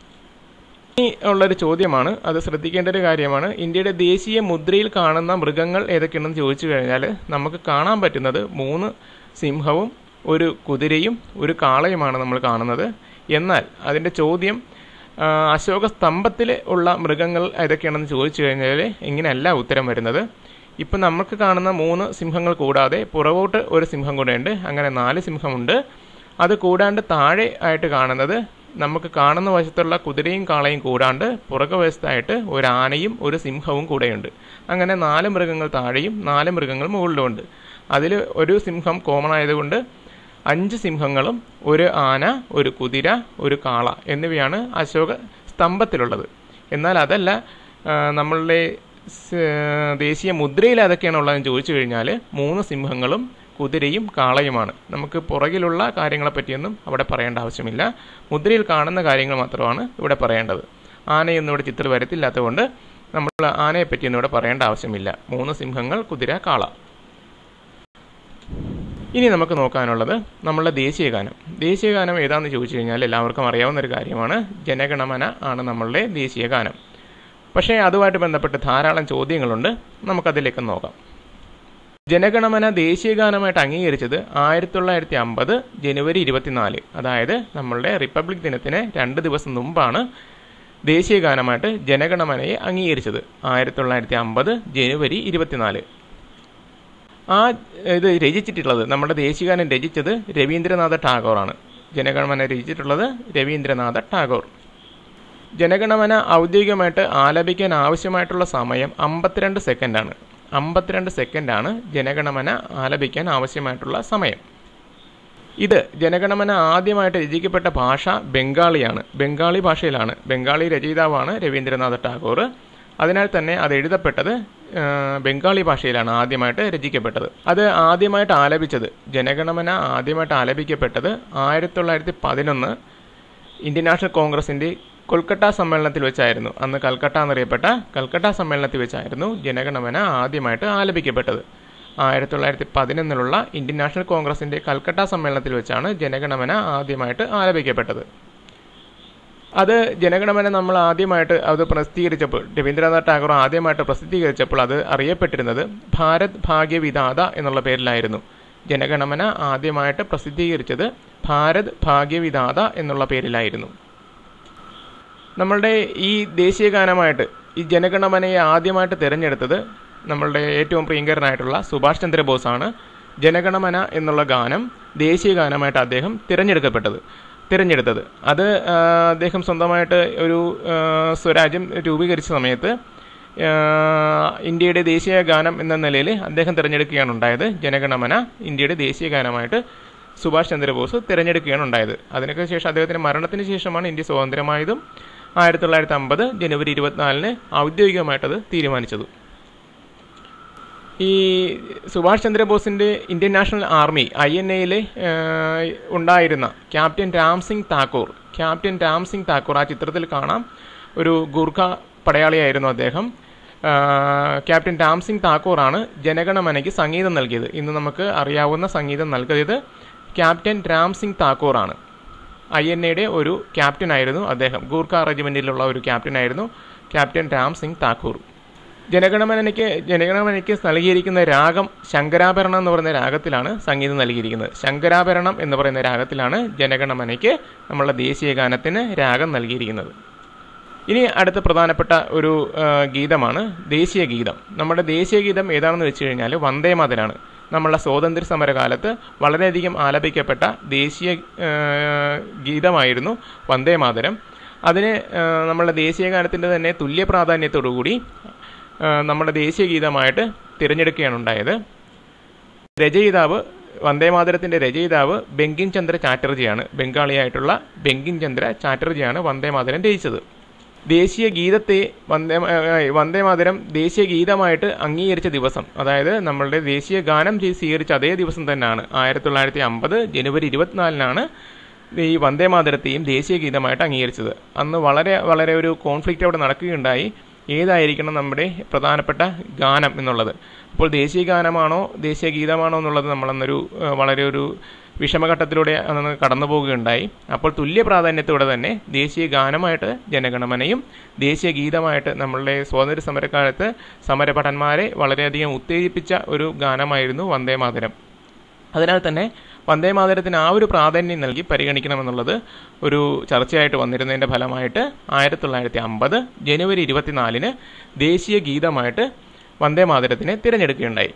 ഇനി ഉള്ളൊരു ചോദ്യമാണ് അത് ശ്രദ്ധിക്കേണ്ട ഒരു കാര്യമാണ് ഇന്ത്യയുടെ ദേശീയ മുദ്രയിൽ കാണുന്ന മൃഗങ്ങൾ ഏതൊക്കെയാണെന്ന് ചോദിച്ചു കഴിഞ്ഞാൽ നമുക്ക് കാണാൻ പറ്റുന്നത് മൂന്ന് സിംഹവും ഒരു കുതിരയും ഒരു കാളയുമാണ് നമ്മൾ കാണുന്നത് എന്നാൽ അതിൻ്റെ ചോദ്യം ആ, അശോക സ്തംഭത്തിൽ ഉള്ള മൃഗങ്ങൾ ഏതൊക്കെയാണെന്ന് ചോദിച്ചു കഴിഞ്ഞാൽ ഇങ്ങനെയല്ല ഉത്തരം വരുന്നത് ഇപ്പം നമുക്ക് കാണുന്ന മൂന്ന് സിംഹങ്ങൾ കൂടാതെ പുറകോട്ട് ഒരു സിംഹം കൂടെ ഉണ്ട് അങ്ങനെ നാല് സിംഹമുണ്ട് അത് കൂടാണ്ട് താഴെ ആയിട്ട് കാണുന്നത് നമുക്ക് കാണുന്ന വശത്തുള്ള കുതിരയും കാളയും കൂടാണ്ട് പുറകു വശത്തായിട്ട് ഒരു ആനയും ഒരു സിംഹവും കൂടെയുണ്ട് അങ്ങനെ നാല് മൃഗങ്ങൾ താഴെയും നാല് മൃഗങ്ങൾ മുകളിലുമുണ്ട് അതിൽ ഒരു സിംഹം കോമൺ ആയതുകൊണ്ട് അഞ്ച് സിംഹങ്ങളും ഒരു ആന ഒരു കുതിര ഒരു കാള എന്നിവയാണ് അശോക സ്തംഭത്തിലുള്ളത് എന്നാൽ അതല്ല ആ, നമ്മളുടെ സ്- ദേശീയ മുദ്രയിൽ ഏതൊക്കെയാണ് ഉള്ളതെന്ന് ചോദിച്ചു കഴിഞ്ഞാൽ മൂന്ന് സിംഹങ്ങളും കുതിരയും കാളയുമാണ് നമുക്ക് പുറകിലുള്ള കാര്യങ്ങളെ പറ്റിയൊന്നും അവിടെ പറയേണ്ട ആവശ്യമില്ല മുദ്രയിൽ കാണുന്ന കാര്യങ്ങൾ മാത്രമാണ് ഇവിടെ പറയേണ്ടത് ആനയൊന്നും ഇവിടെ ചിത്രം വരത്തില്ലാത്തതുകൊണ്ട് നമ്മൾ ആനയെ പറ്റിയൊന്നും ഇവിടെ പറയേണ്ട ആവശ്യമില്ല മൂന്ന് സിംഹങ്ങൾ കുതിര കാള ഇനി നമുക്ക് നോക്കാനുള്ളത് നമ്മളുടെ ദേശീയഗാനം ദേശീയഗാനം ഏതാണെന്ന് ചോദിച്ചു കഴിഞ്ഞാൽ എല്ലാവർക്കും അറിയാവുന്ന ഒരു കാര്യമാണ് ജനഗണമന ആണ് നമ്മളുടെ ദേശീയഗാനം പക്ഷേ അതുമായിട്ട് ബന്ധപ്പെട്ട് ധാരാളം ചോദ്യങ്ങളുണ്ട് നമുക്കതിലേക്ക് നോക്കാം ജനഗണമന ദേശീയഗാനമായിട്ട് അംഗീകരിച്ചത് ആയിരത്തി തൊള്ളായിരത്തി അമ്പത് ജനുവരി ഇരുപത്തിനാല് അതായത് നമ്മളുടെ റിപ്പബ്ലിക് ദിനത്തിന് രണ്ട് ദിവസം മുമ്പാണ് ദേശീയഗാനമായിട്ട് ജനഗണമനയെ അംഗീകരിച്ചത് ആയിരത്തി തൊള്ളായിരത്തി അമ്പത് ജനുവരി ഇരുപത്തിനാല് ആ ഇത് രചിച്ചിട്ടുള്ളത് നമ്മുടെ ദേശീയഗാനം രചിച്ചത് രവീന്ദ്രനാഥ ടാഗോറാണ് ജനഗണമന രചിച്ചിട്ടുള്ളത് രവീന്ദ്രനാഥ ടാഗോർ ജനഗണമന ഔദ്യോഗികമായിട്ട് ആലപിക്കാൻ ആവശ്യമായിട്ടുള്ള സമയം അമ്പത്തിരണ്ട് സെക്കൻഡാണ് അമ്പത്തിരണ്ട് സെക്കൻഡാണ് ജനഗണമന ആലപിക്കാൻ ആവശ്യമായിട്ടുള്ള സമയം ഇത് ജനഗണമന ആദ്യമായിട്ട് രചിക്കപ്പെട്ട ഭാഷ ബംഗാളിയാണ് ബംഗാളി ഭാഷയിലാണ് ബംഗാളി രചയിതാവാണ് രവീന്ദ്രനാഥ ടാഗോർ അതിനാൽ തന്നെ അത് എഴുതപ്പെട്ടത് ആ, ബംഗാളി ഭാഷയിലാണ് ആദ്യമായിട്ട് രചിക്കപ്പെട്ടത് അത് ആദ്യമായിട്ട് ആലപിച്ചത് ജനഗണമന ആദ്യമായിട്ട് ആലപിക്കപ്പെട്ടത് ആയിരത്തി തൊള്ളായിരത്തി പതിനൊന്ന് ഇന്ത്യൻ നാഷണൽ കോൺഗ്രസിന്റെ കൊൽക്കത്ത സമ്മേളനത്തിൽ വെച്ചായിരുന്നു അന്ന് കൽക്കട്ട എന്നറിയപ്പെട്ട കൽക്കട്ട സമ്മേളനത്തിൽ വെച്ചായിരുന്നു ജനഗണമന ആദ്യമായിട്ട് ആലപിക്കപ്പെട്ടത് ആയിരത്തി തൊള്ളായിരത്തി പതിനൊന്നിലുള്ള ഇന്ത്യൻ നാഷണൽ കോൺഗ്രസിന്റെ കൽക്കട്ട സമ്മേളനത്തിൽ വെച്ചാണ് ജനഗണമന ആദ്യമായിട്ട് ആലപിക്കപ്പെട്ടത് അത് ജനഗണമന നമ്മൾ ആദ്യമായിട്ട് അത് പ്രസിദ്ധീകരിച്ചപ്പോൾ രവീന്ദ്രനാഥ് ടാഗോർ ആദ്യമായിട്ട് പ്രസിദ്ധീകരിച്ചപ്പോൾ അത് അറിയപ്പെട്ടിരുന്നത് ഭാരത് ഭാഗ്യവിധാത എന്നുള്ള പേരിലായിരുന്നു ജനഗണമന ആദ്യമായിട്ട് പ്രസിദ്ധീകരിച്ചത് ഭാരത് ഭാഗ്യവിധാത എന്നുള്ള പേരിലായിരുന്നു നമ്മളുടെ ഈ ദേശീയ ഗാനമായിട്ട് ഈ ജനഗണമനയെ ആദ്യമായിട്ട് തിരഞ്ഞെടുത്തത് നമ്മളുടെ ഏറ്റവും പ്രിയങ്കരനായിട്ടുള്ള സുഭാഷ് ചന്ദ്രബോസാണ് ജനഗണമന എന്നുള്ള ഗാനം ദേശീയ ഗാനമായിട്ട് അദ്ദേഹം തിരഞ്ഞെടുക്കപ്പെട്ടത് തിരഞ്ഞെടുത്തത് അത് ആ, അദ്ദേഹം സ്വന്തമായിട്ട് ഒരു ആ, സ്വരാജ്യം രൂപീകരിച്ച സമയത്ത് ആ, ഇന്ത്യയുടെ ദേശീയ ഗാനം എന്ന നിലയിൽ അദ്ദേഹം തിരഞ്ഞെടുക്കുകയാണ് ഉണ്ടായത് ജനഗണമന ഇന്ത്യയുടെ ദേശീയ ഗാനമായിട്ട് സുഭാഷ് ചന്ദ്രബോസ് തിരഞ്ഞെടുക്കുകയാണ് ഉണ്ടായത് അതിനൊക്കെ ശേഷം അദ്ദേഹത്തിന്റെ മരണത്തിന് ശേഷമാണ് ഇന്ത്യ സ്വതന്ത്രമായതും ആയിരത്തി തൊള്ളായിരത്തി അമ്പത് ജനുവരി ഇരുപത്തിനാലിന് ഔദ്യോഗികമായിട്ടത് തീരുമാനിച്ചത് ഈ സുഭാഷ് ചന്ദ്രബോസിന്റെ Indian National Army I N എയിൽ ഉണ്ടായിരുന്ന ക്യാപ്റ്റൻ രാം സിംഗ് താക്കൂർ ക്യാപ്റ്റൻ രാം സിംഗ് താക്കൂർ ആ ചിത്രത്തിൽ കാണാം ഒരു ഗൂർഖ പടയാളിയായിരുന്നു അദ്ദേഹം ആ, ക്യാപ്റ്റൻ രാം സിംഗ് താക്കൂറാണ് ജനഗണമനയ്ക്ക് സംഗീതം നൽകിയത് ഇന്ന് നമുക്ക് അറിയാവുന്ന സംഗീതം നൽകിയത് ക്യാപ്റ്റൻ രാം സിംഗ് താക്കൂറാണ് ഐ എൻ എയുടെ ഒരു ക്യാപ്റ്റൻ ആയിരുന്നു അദ്ദേഹം ഗൂർഖ റെജിമെന്റിലുള്ള ഒരു ക്യാപ്റ്റൻ ആയിരുന്നു ക്യാപ്റ്റൻ രാം സിംഗ് താക്കൂർ ജനഗണമനയ്ക്ക് ജനഗണമനയ്ക്ക് നൽകിയിരിക്കുന്ന രാഗം ശങ്കരാഭരണം എന്ന് പറയുന്ന രാഗത്തിലാണ് സംഗീതം നൽകിയിരിക്കുന്നത് ശങ്കരാഭരണം എന്ന് പറയുന്ന രാഗത്തിലാണ് ജനഗണമനയ്ക്ക് നമ്മളുടെ ദേശീയ ഗാനത്തിന് രാഗം നൽകിയിരിക്കുന്നത് ഇനി അടുത്ത പ്രധാനപ്പെട്ട ഒരു ആ, ഗീതമാണ് ദേശീയ ഗീതം നമ്മുടെ ദേശീയ ഗീതം ഏതാണെന്ന് വെച്ച് കഴിഞ്ഞാൽ വന്ദേമാതരാണ് നമ്മളുടെ സ്വാതന്ത്ര്യ സമരകാലത്ത് വളരെയധികം ആലപിക്കപ്പെട്ട ദേശീയ ആ, ഗീതമായിരുന്നു വന്ദേമാതരം അതിന് ആ, നമ്മളുടെ ദേശീയ ഗാനത്തിൻ്റെ തന്നെ തുല്യ പ്രാധാന്യത്തോടുകൂടി ആ, നമ്മുടെ ദേശീയ ഗീതമായിട്ട് തിരഞ്ഞെടുക്കുകയാണ് ഉണ്ടായത് രചയിതാവ് വന്ദേമാതരത്തിന്റെ രചയിതാവ് ബങ്കിം ചന്ദ്ര ചാറ്റർജിയാണ് ബംഗാളിയായിട്ടുള്ള ബങ്കിം ചന്ദ്ര ചാറ്റർജിയാണ് വന്ദേമാതരം രചിച്ചത് ദേശീയ ഗീതത്തെ വന്ദേ ഏഹ് വന്ദേമാതരം ദേശീയ ഗീതമായിട്ട് അംഗീകരിച്ച ദിവസം അതായത് നമ്മളുടെ ദേശീയ ഗാനം ചെയ്ത് സ്വീകരിച്ച അതേ ദിവസം തന്നെയാണ് ആയിരത്തി തൊള്ളായിരത്തി അമ്പത് ജനുവരി ഇരുപത്തിനാലിനാണ് ഈ വന്ദേമാതരത്തെയും ദേശീയ ഗീതമായിട്ട് അംഗീകരിച്ചത് അന്ന് വളരെ വളരെ ഒരു കോൺഫ്ലിക്റ്റ് അവിടെ നടക്കുകയുണ്ടായി ഏതായിരിക്കണം നമ്മുടെ പ്രധാനപ്പെട്ട ഗാനം എന്നുള്ളത് അപ്പോൾ ദേശീയ ഗാനമാണോ ദേശീയ ഗീതമാണോ എന്നുള്ളത് നമ്മളന്നൊരു ഏഹ് വളരെ ഒരു വിഷമഘട്ടത്തിലൂടെ അന്ന് കടന്നു പോവുകയുണ്ടായി അപ്പോൾ തുല്യ പ്രാധാന്യത്തോടെ തന്നെ ദേശീയ ഗാനമായിട്ട് ജനഗണമനയും ദേശീയ ഗീതമായിട്ട് നമ്മളുടെ സ്വാതന്ത്ര്യ സമരക്കാലത്ത് സമരഭടന്മാരെ വളരെയധികം ഉത്തേജിപ്പിച്ച ഒരു ഗാനമായിരുന്നു വന്ദേമാതരം അതിനാൽ തന്നെ വന്ദേമാതരത്തിന് ആ ഒരു പ്രാധാന്യം നൽകി പരിഗണിക്കണമെന്നുള്ളത് ഒരു ചർച്ചയായിട്ട് വന്നിരുന്നതിൻ്റെ ഫലമായിട്ട് ആയിരത്തി തൊള്ളായിരത്തി അമ്പത് ജനുവരി ഇരുപത്തിനാലിന് ദേശീയ ഗീതമായിട്ട് വന്ദേമാതരത്തിനെ തിരഞ്ഞെടുക്കുകയുണ്ടായി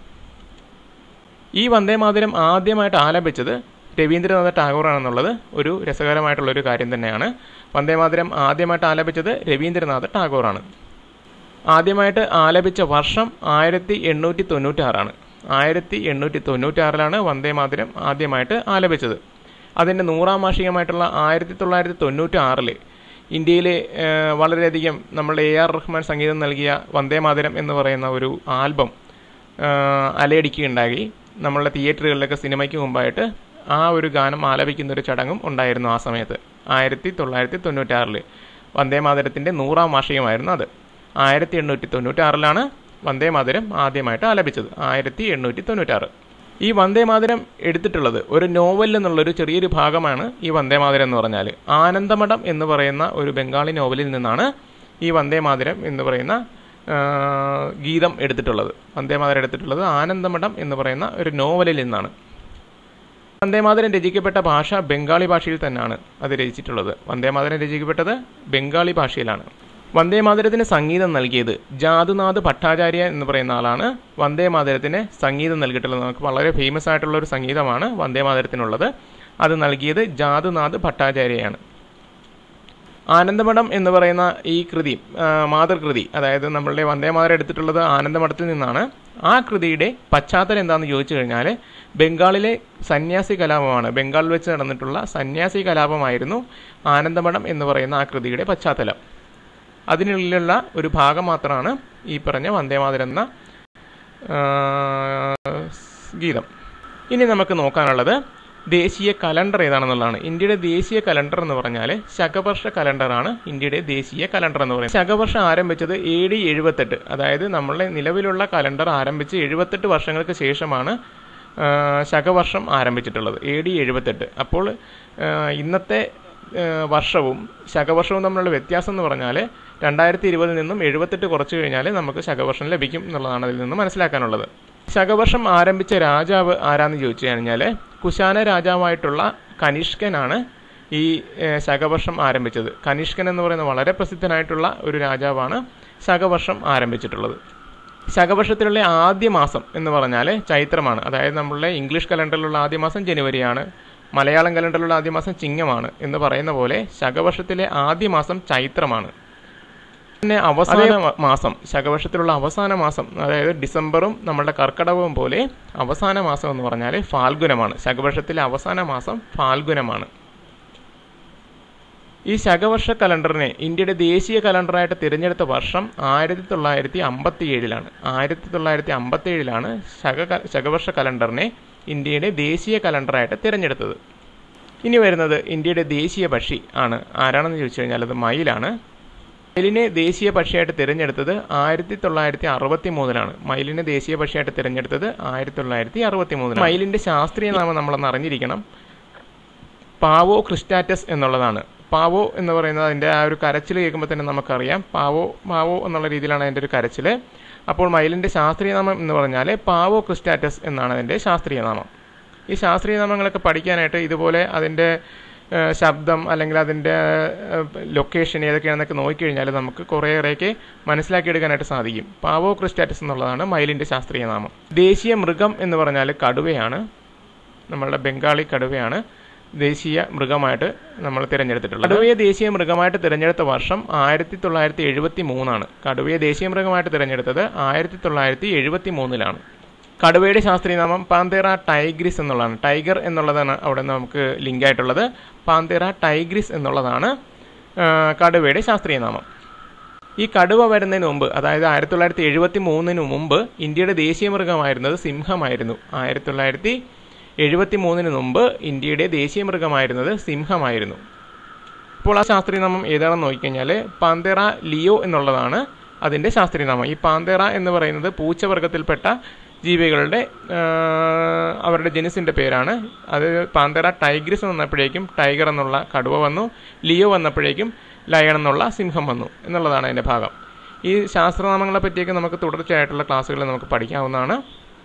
ഈ വന്ദേമാതരം ആദ്യമായിട്ട് ആലപിച്ചത് രവീന്ദ്രനാഥ ടാഗോറാണെന്നുള്ളത് ഒരു രസകരമായിട്ടുള്ള ഒരു കാര്യം തന്നെയാണ് വന്ദേമാതരം ആദ്യമായിട്ട് ആലപിച്ചത് രവീന്ദ്രനാഥ ടാഗോറാണ് ആദ്യമായിട്ട് ആലപിച്ച വർഷം ആയിരത്തി എണ്ണൂറ്റി തൊണ്ണൂറ്റാറാണ് ആയിരത്തി എണ്ണൂറ്റി തൊണ്ണൂറ്റാറിലാണ് വന്ദേമാതരം ആദ്യമായിട്ട് ആലപിച്ചത് അതിൻ്റെ നൂറാം വാർഷികമായിട്ടുള്ള ആയിരത്തി തൊള്ളായിരത്തി തൊണ്ണൂറ്റി ആറില് ഇന്ത്യയിൽ വളരെയധികം നമ്മളുടെ എ ആർ റഹ്മാൻ സംഗീതം നൽകിയ വന്ദേ മാതരം എന്ന് പറയുന്ന ഒരു ആൽബം അലയടിക്കുകയുണ്ടായി നമ്മളുടെ തിയേറ്ററുകളിലൊക്കെ സിനിമയ്ക്ക് മുമ്പായിട്ട് ആ ഒരു ഗാനം ആലപിക്കുന്ന ഒരു ചടങ്ങും ഉണ്ടായിരുന്നു ആ സമയത്ത് ആയിരത്തി തൊള്ളായിരത്തി തൊണ്ണൂറ്റാറിൽ വന്ദേ മാതരത്തിൻ്റെ നൂറാം വാർഷികമായിരുന്നു അത് ആയിരത്തി എണ്ണൂറ്റി തൊണ്ണൂറ്റാറിലാണ് വന്ദേ മാതരം ആദ്യമായിട്ട് ആലപിച്ചത് ആയിരത്തി എണ്ണൂറ്റി തൊണ്ണൂറ്റാറ് ഈ വന്ദേ മാതരം എടുത്തിട്ടുള്ളത് ഒരു നോവലിൽ നിന്നുള്ളൊരു ചെറിയൊരു ഭാഗമാണ് ഈ വന്ദേ മാതരം എന്ന് പറഞ്ഞാൽ ആനന്ദമഠം എന്ന് പറയുന്ന ഒരു ബംഗാളി നോവലിൽ നിന്നാണ് ഈ വന്ദേ മാതരം എന്ന് പറയുന്ന ഗീതം എടുത്തിട്ടുള്ളത് വന്ദേ മാതരം എടുത്തിട്ടുള്ളത് ആനന്ദമഠം എന്ന് പറയുന്ന ഒരു നോവലിൽ നിന്നാണ് വന്ദേമാതരം രചിക്കപ്പെട്ട ഭാഷ ബംഗാളി ഭാഷയിൽ തന്നെയാണ് അത് രചിച്ചിട്ടുള്ളത് വന്ദേമാതരം രചിക്കപ്പെട്ടത് ബംഗാളി ഭാഷയിലാണ് വന്ദേമാതരത്തിന് സംഗീതം നൽകിയത് ജാതുനാഥ് ഭട്ടാചാര്യ എന്ന് പറയുന്ന ആളാണ് വന്ദേമാതരത്തിന് സംഗീതം നൽകിയിട്ടുള്ളത് നമുക്ക് വളരെ ഫേമസ് ആയിട്ടുള്ള ഒരു സംഗീതമാണ് വന്ദേമാതരത്തിനുള്ളത് അത് നൽകിയത് ജാതുനാഥ് ഭട്ടാചാര്യയാണ് ആനന്ദമഠം എന്ന് പറയുന്ന ഈ കൃതി മാതൃകൃതി അതായത് നമ്മളുടെ വന്ദേമാതരം എടുത്തിട്ടുള്ളത് ആനന്ദമഠത്തിൽ നിന്നാണ് ആ കൃതിയുടെ പശ്ചാത്തലം എന്താണെന്ന് ചോദിച്ചു കഴിഞ്ഞാൽ ബംഗാളിലെ സന്യാസി കലാപമാണ് ബംഗാളിൽ വെച്ച് നടന്നിട്ടുള്ള സന്യാസി കലാപമായിരുന്നു ആനന്ദമഠം എന്ന് പറയുന്ന ആ കൃതിയുടെ പശ്ചാത്തലം അതിനുള്ളിലുള്ള ഒരു ഭാഗം മാത്രമാണ് ഈ പറഞ്ഞ വന്ദേമാതരം എന്ന ഗീതം ഇനി നമുക്ക് നോക്കാനുള്ളത് ദേശീയ കലണ്ടർ ഏതാണെന്നുള്ളതാണ് ഇന്ത്യയുടെ ദേശീയ കലണ്ടർ എന്ന് പറഞ്ഞാൽ ശകവർഷ കലണ്ടറാണ് ഇന്ത്യയുടെ ദേശീയ കലണ്ടർ എന്ന് പറയുന്നത് ശകവർഷം ആരംഭിച്ചത് എ ഡി എഴുപത്തെട്ട് അതായത് നമ്മളുടെ നിലവിലുള്ള കലണ്ടർ ആരംഭിച്ച് എഴുപത്തെട്ട് വർഷങ്ങൾക്ക് ശേഷമാണ് ശകവർഷം ആരംഭിച്ചിട്ടുള്ളത് എ ഡി എഴുപത്തെട്ട് അപ്പോൾ ഇന്നത്തെ വർഷവും ശകവർഷവും തമ്മിലുള്ള വ്യത്യാസം എന്ന് പറഞ്ഞാൽ രണ്ടായിരത്തി ഇരുപതിൽ നിന്നും എഴുപത്തെട്ട് കുറച്ച് കഴിഞ്ഞാൽ നമുക്ക് ശകവർഷം ലഭിക്കും എന്നുള്ളതാണ് അതിൽ നിന്ന് മനസ്സിലാക്കാനുള്ളത് ശകവർഷം ആരംഭിച്ച രാജാവ് ആരാന്ന് ചോദിച്ചു കഴിഞ്ഞാൽ കുശാന രാജാവായിട്ടുള്ള കനിഷ്കനാണ് ഈ ശകവർഷം ആരംഭിച്ചത് കനിഷ്കൻ എന്ന് പറയുന്ന വളരെ പ്രസിദ്ധനായിട്ടുള്ള ഒരു രാജാവാണ് ശകവർഷം ആരംഭിച്ചിട്ടുള്ളത് ശകവർഷത്തിലുള്ള ആദ്യ മാസം എന്ന് പറഞ്ഞാൽ ചൈത്രമാണ് അതായത് നമ്മളുടെ ഇംഗ്ലീഷ് കലണ്ടറിലുള്ള ആദ്യ മാസം ജനുവരിയാണ് മലയാളം കലണ്ടറിലുള്ള ആദ്യ മാസം ചിങ്ങമാണ് എന്ന് പറയുന്ന പോലെ ശകവർഷത്തിലെ ആദ്യ മാസം ചൈത്രമാണ് പിന്നെ അവസാന മാസം ശകവർഷത്തിലുള്ള അവസാന മാസം അതായത് ഡിസംബറും നമ്മളുടെ കർക്കടകവും പോലെ അവസാന മാസം എന്ന് പറഞ്ഞാൽ ഫാൽഗുനമാണ് ശകവർഷത്തിലെ അവസാന മാസം ഫാൽഗുനമാണ് ഈ ശകവർഷ കലണ്ടറിനെ ഇന്ത്യയുടെ ദേശീയ കലണ്ടറായിട്ട് തിരഞ്ഞെടുത്ത വർഷം ആയിരത്തി തൊള്ളായിരത്തി അമ്പത്തി ഏഴിലാണ് ആയിരത്തി തൊള്ളായിരത്തി അമ്പത്തി ഏഴിലാണ് ശക ശകവർഷ കലണ്ടറിനെ ഇന്ത്യയുടെ ദേശീയ കലണ്ടറായിട്ട് തിരഞ്ഞെടുത്തത് ഇനി വരുന്നത് ഇന്ത്യയുടെ ദേശീയ പക്ഷി ആണ് ആരാണെന്ന് ചോദിച്ചു കഴിഞ്ഞാൽ അത് മയിലാണ് മയിലിനെ ദേശീയ പക്ഷിയായിട്ട് തിരഞ്ഞെടുത്തത് ആയിരത്തി തൊള്ളായിരത്തി അറുപത്തി മൂന്നിലാണ് മയിലിനെ ദേശീയ പക്ഷിയായിട്ട് തിരഞ്ഞെടുത്തത് ആയിരത്തി തൊള്ളായിരത്തി അറുപത്തി മൂന്നിൽ മയിലിന്റെ ശാസ്ത്രീയ നാമം നമ്മളൊന്ന് അറിഞ്ഞിരിക്കണം പാവോ ക്രിസ്റ്റാറ്റസ് എന്നുള്ളതാണ് പാവോ എന്ന് പറയുന്നത് അതിൻ്റെ ആ ഒരു കരച്ചിൽ കേൾക്കുമ്പോൾ തന്നെ നമുക്കറിയാം പാവോ പാവോ എന്നുള്ള രീതിയിലാണ് അതിൻ്റെ ഒരു കരച്ചിൽ അപ്പോൾ മയിലിൻ്റെ ശാസ്ത്രീയ നാമം എന്ന് പറഞ്ഞാൽ പാവോ ക്രിസ്റ്റാറ്റസ് എന്നാണ് അതിൻ്റെ ശാസ്ത്രീയ നാമം ഈ ശാസ്ത്രീയ നാമങ്ങളൊക്കെ പഠിക്കാനായിട്ട് ഇതുപോലെ അതിൻ്റെ ശബ്ദം അല്ലെങ്കിൽ അതിൻ്റെ ലൊക്കേഷൻ ഏതൊക്കെയാണെന്നൊക്കെ നോക്കിക്കഴിഞ്ഞാൽ നമുക്ക് കുറേയേറെയൊക്കെ മനസ്സിലാക്കിയെടുക്കാനായിട്ട് സാധിക്കും പാവോ ക്രിസ്റ്റാറ്റസ് എന്നുള്ളതാണ് മയിലിൻ്റെ ശാസ്ത്രീയ നാമം ദേശീയ മൃഗം എന്ന് പറഞ്ഞാൽ കടുവയാണ് നമ്മളുടെ ബംഗാളി കടുവയാണ് ദേശീയ മൃഗമായിട്ട് നമ്മൾ തിരഞ്ഞെടുത്തിട്ടുള്ളത് കടുവയെ ദേശീയ മൃഗമായിട്ട് തിരഞ്ഞെടുത്ത വർഷം ആയിരത്തി തൊള്ളായിരത്തി എഴുപത്തി മൂന്നാണ് കടുവയെ ദേശീയ മൃഗമായിട്ട് തിരഞ്ഞെടുത്തത് ആയിരത്തി തൊള്ളായിരത്തി എഴുപത്തി മൂന്നിലാണ് കടുവയുടെ ശാസ്ത്രീയ നാമം പാന്തേറ ടൈഗ്രിസ് എന്നുള്ളതാണ് ടൈഗർ എന്നുള്ളതാണ് അവിടെ നമുക്ക് ലിങ്ക് ആയിട്ടുള്ളത് പാന്തേറ ടൈഗ്രിസ് എന്നുള്ളതാണ് കടുവയുടെ ശാസ്ത്രീയ നാമം ഈ കടുവ വരുന്നതിന് മുമ്പ് അതായത് ആയിരത്തി തൊള്ളായിരത്തി എഴുപത്തി മൂന്നിന് മുമ്പ് ഇന്ത്യയുടെ ദേശീയ മൃഗമായിരുന്നത് സിംഹമായിരുന്നു ആയിരത്തി തൊള്ളായിരത്തി എഴുപത്തി മൂന്നിന് മുമ്പ് ഇന്ത്യയുടെ ദേശീയ മൃഗമായിരുന്നത് സിംഹമായിരുന്നു ഇപ്പോൾ ആ ശാസ്ത്രീയ നാമം ഏതാണെന്ന് നോക്കിക്കഴിഞ്ഞാൽ പാന്തേറ ലിയോ എന്നുള്ളതാണ് അതിൻ്റെ ശാസ്ത്രീയ നാമം ഈ പാന്തേറ എന്ന് പറയുന്നത് പൂച്ചവർഗത്തിൽപ്പെട്ട ജീവികളുടെ അവരുടെ ജനുസിൻ്റെ പേരാണ് അത് പാന്തേറ ടൈഗ്രിസ് വന്നപ്പോഴേക്കും ടൈഗർ എന്നുള്ള കടുവ വന്നു ലിയോ വന്നപ്പോഴേക്കും ലയൺ എന്നുള്ള സിംഹം വന്നു എന്നുള്ളതാണ് അതിൻ്റെ ഭാഗം ഈ ശാസ്ത്രനാമങ്ങളെ പറ്റിയൊക്കെ നമുക്ക് തുടർച്ചയായിട്ടുള്ള ക്ലാസ്സുകളിൽ നമുക്ക് പഠിക്കാവുന്നതാണ്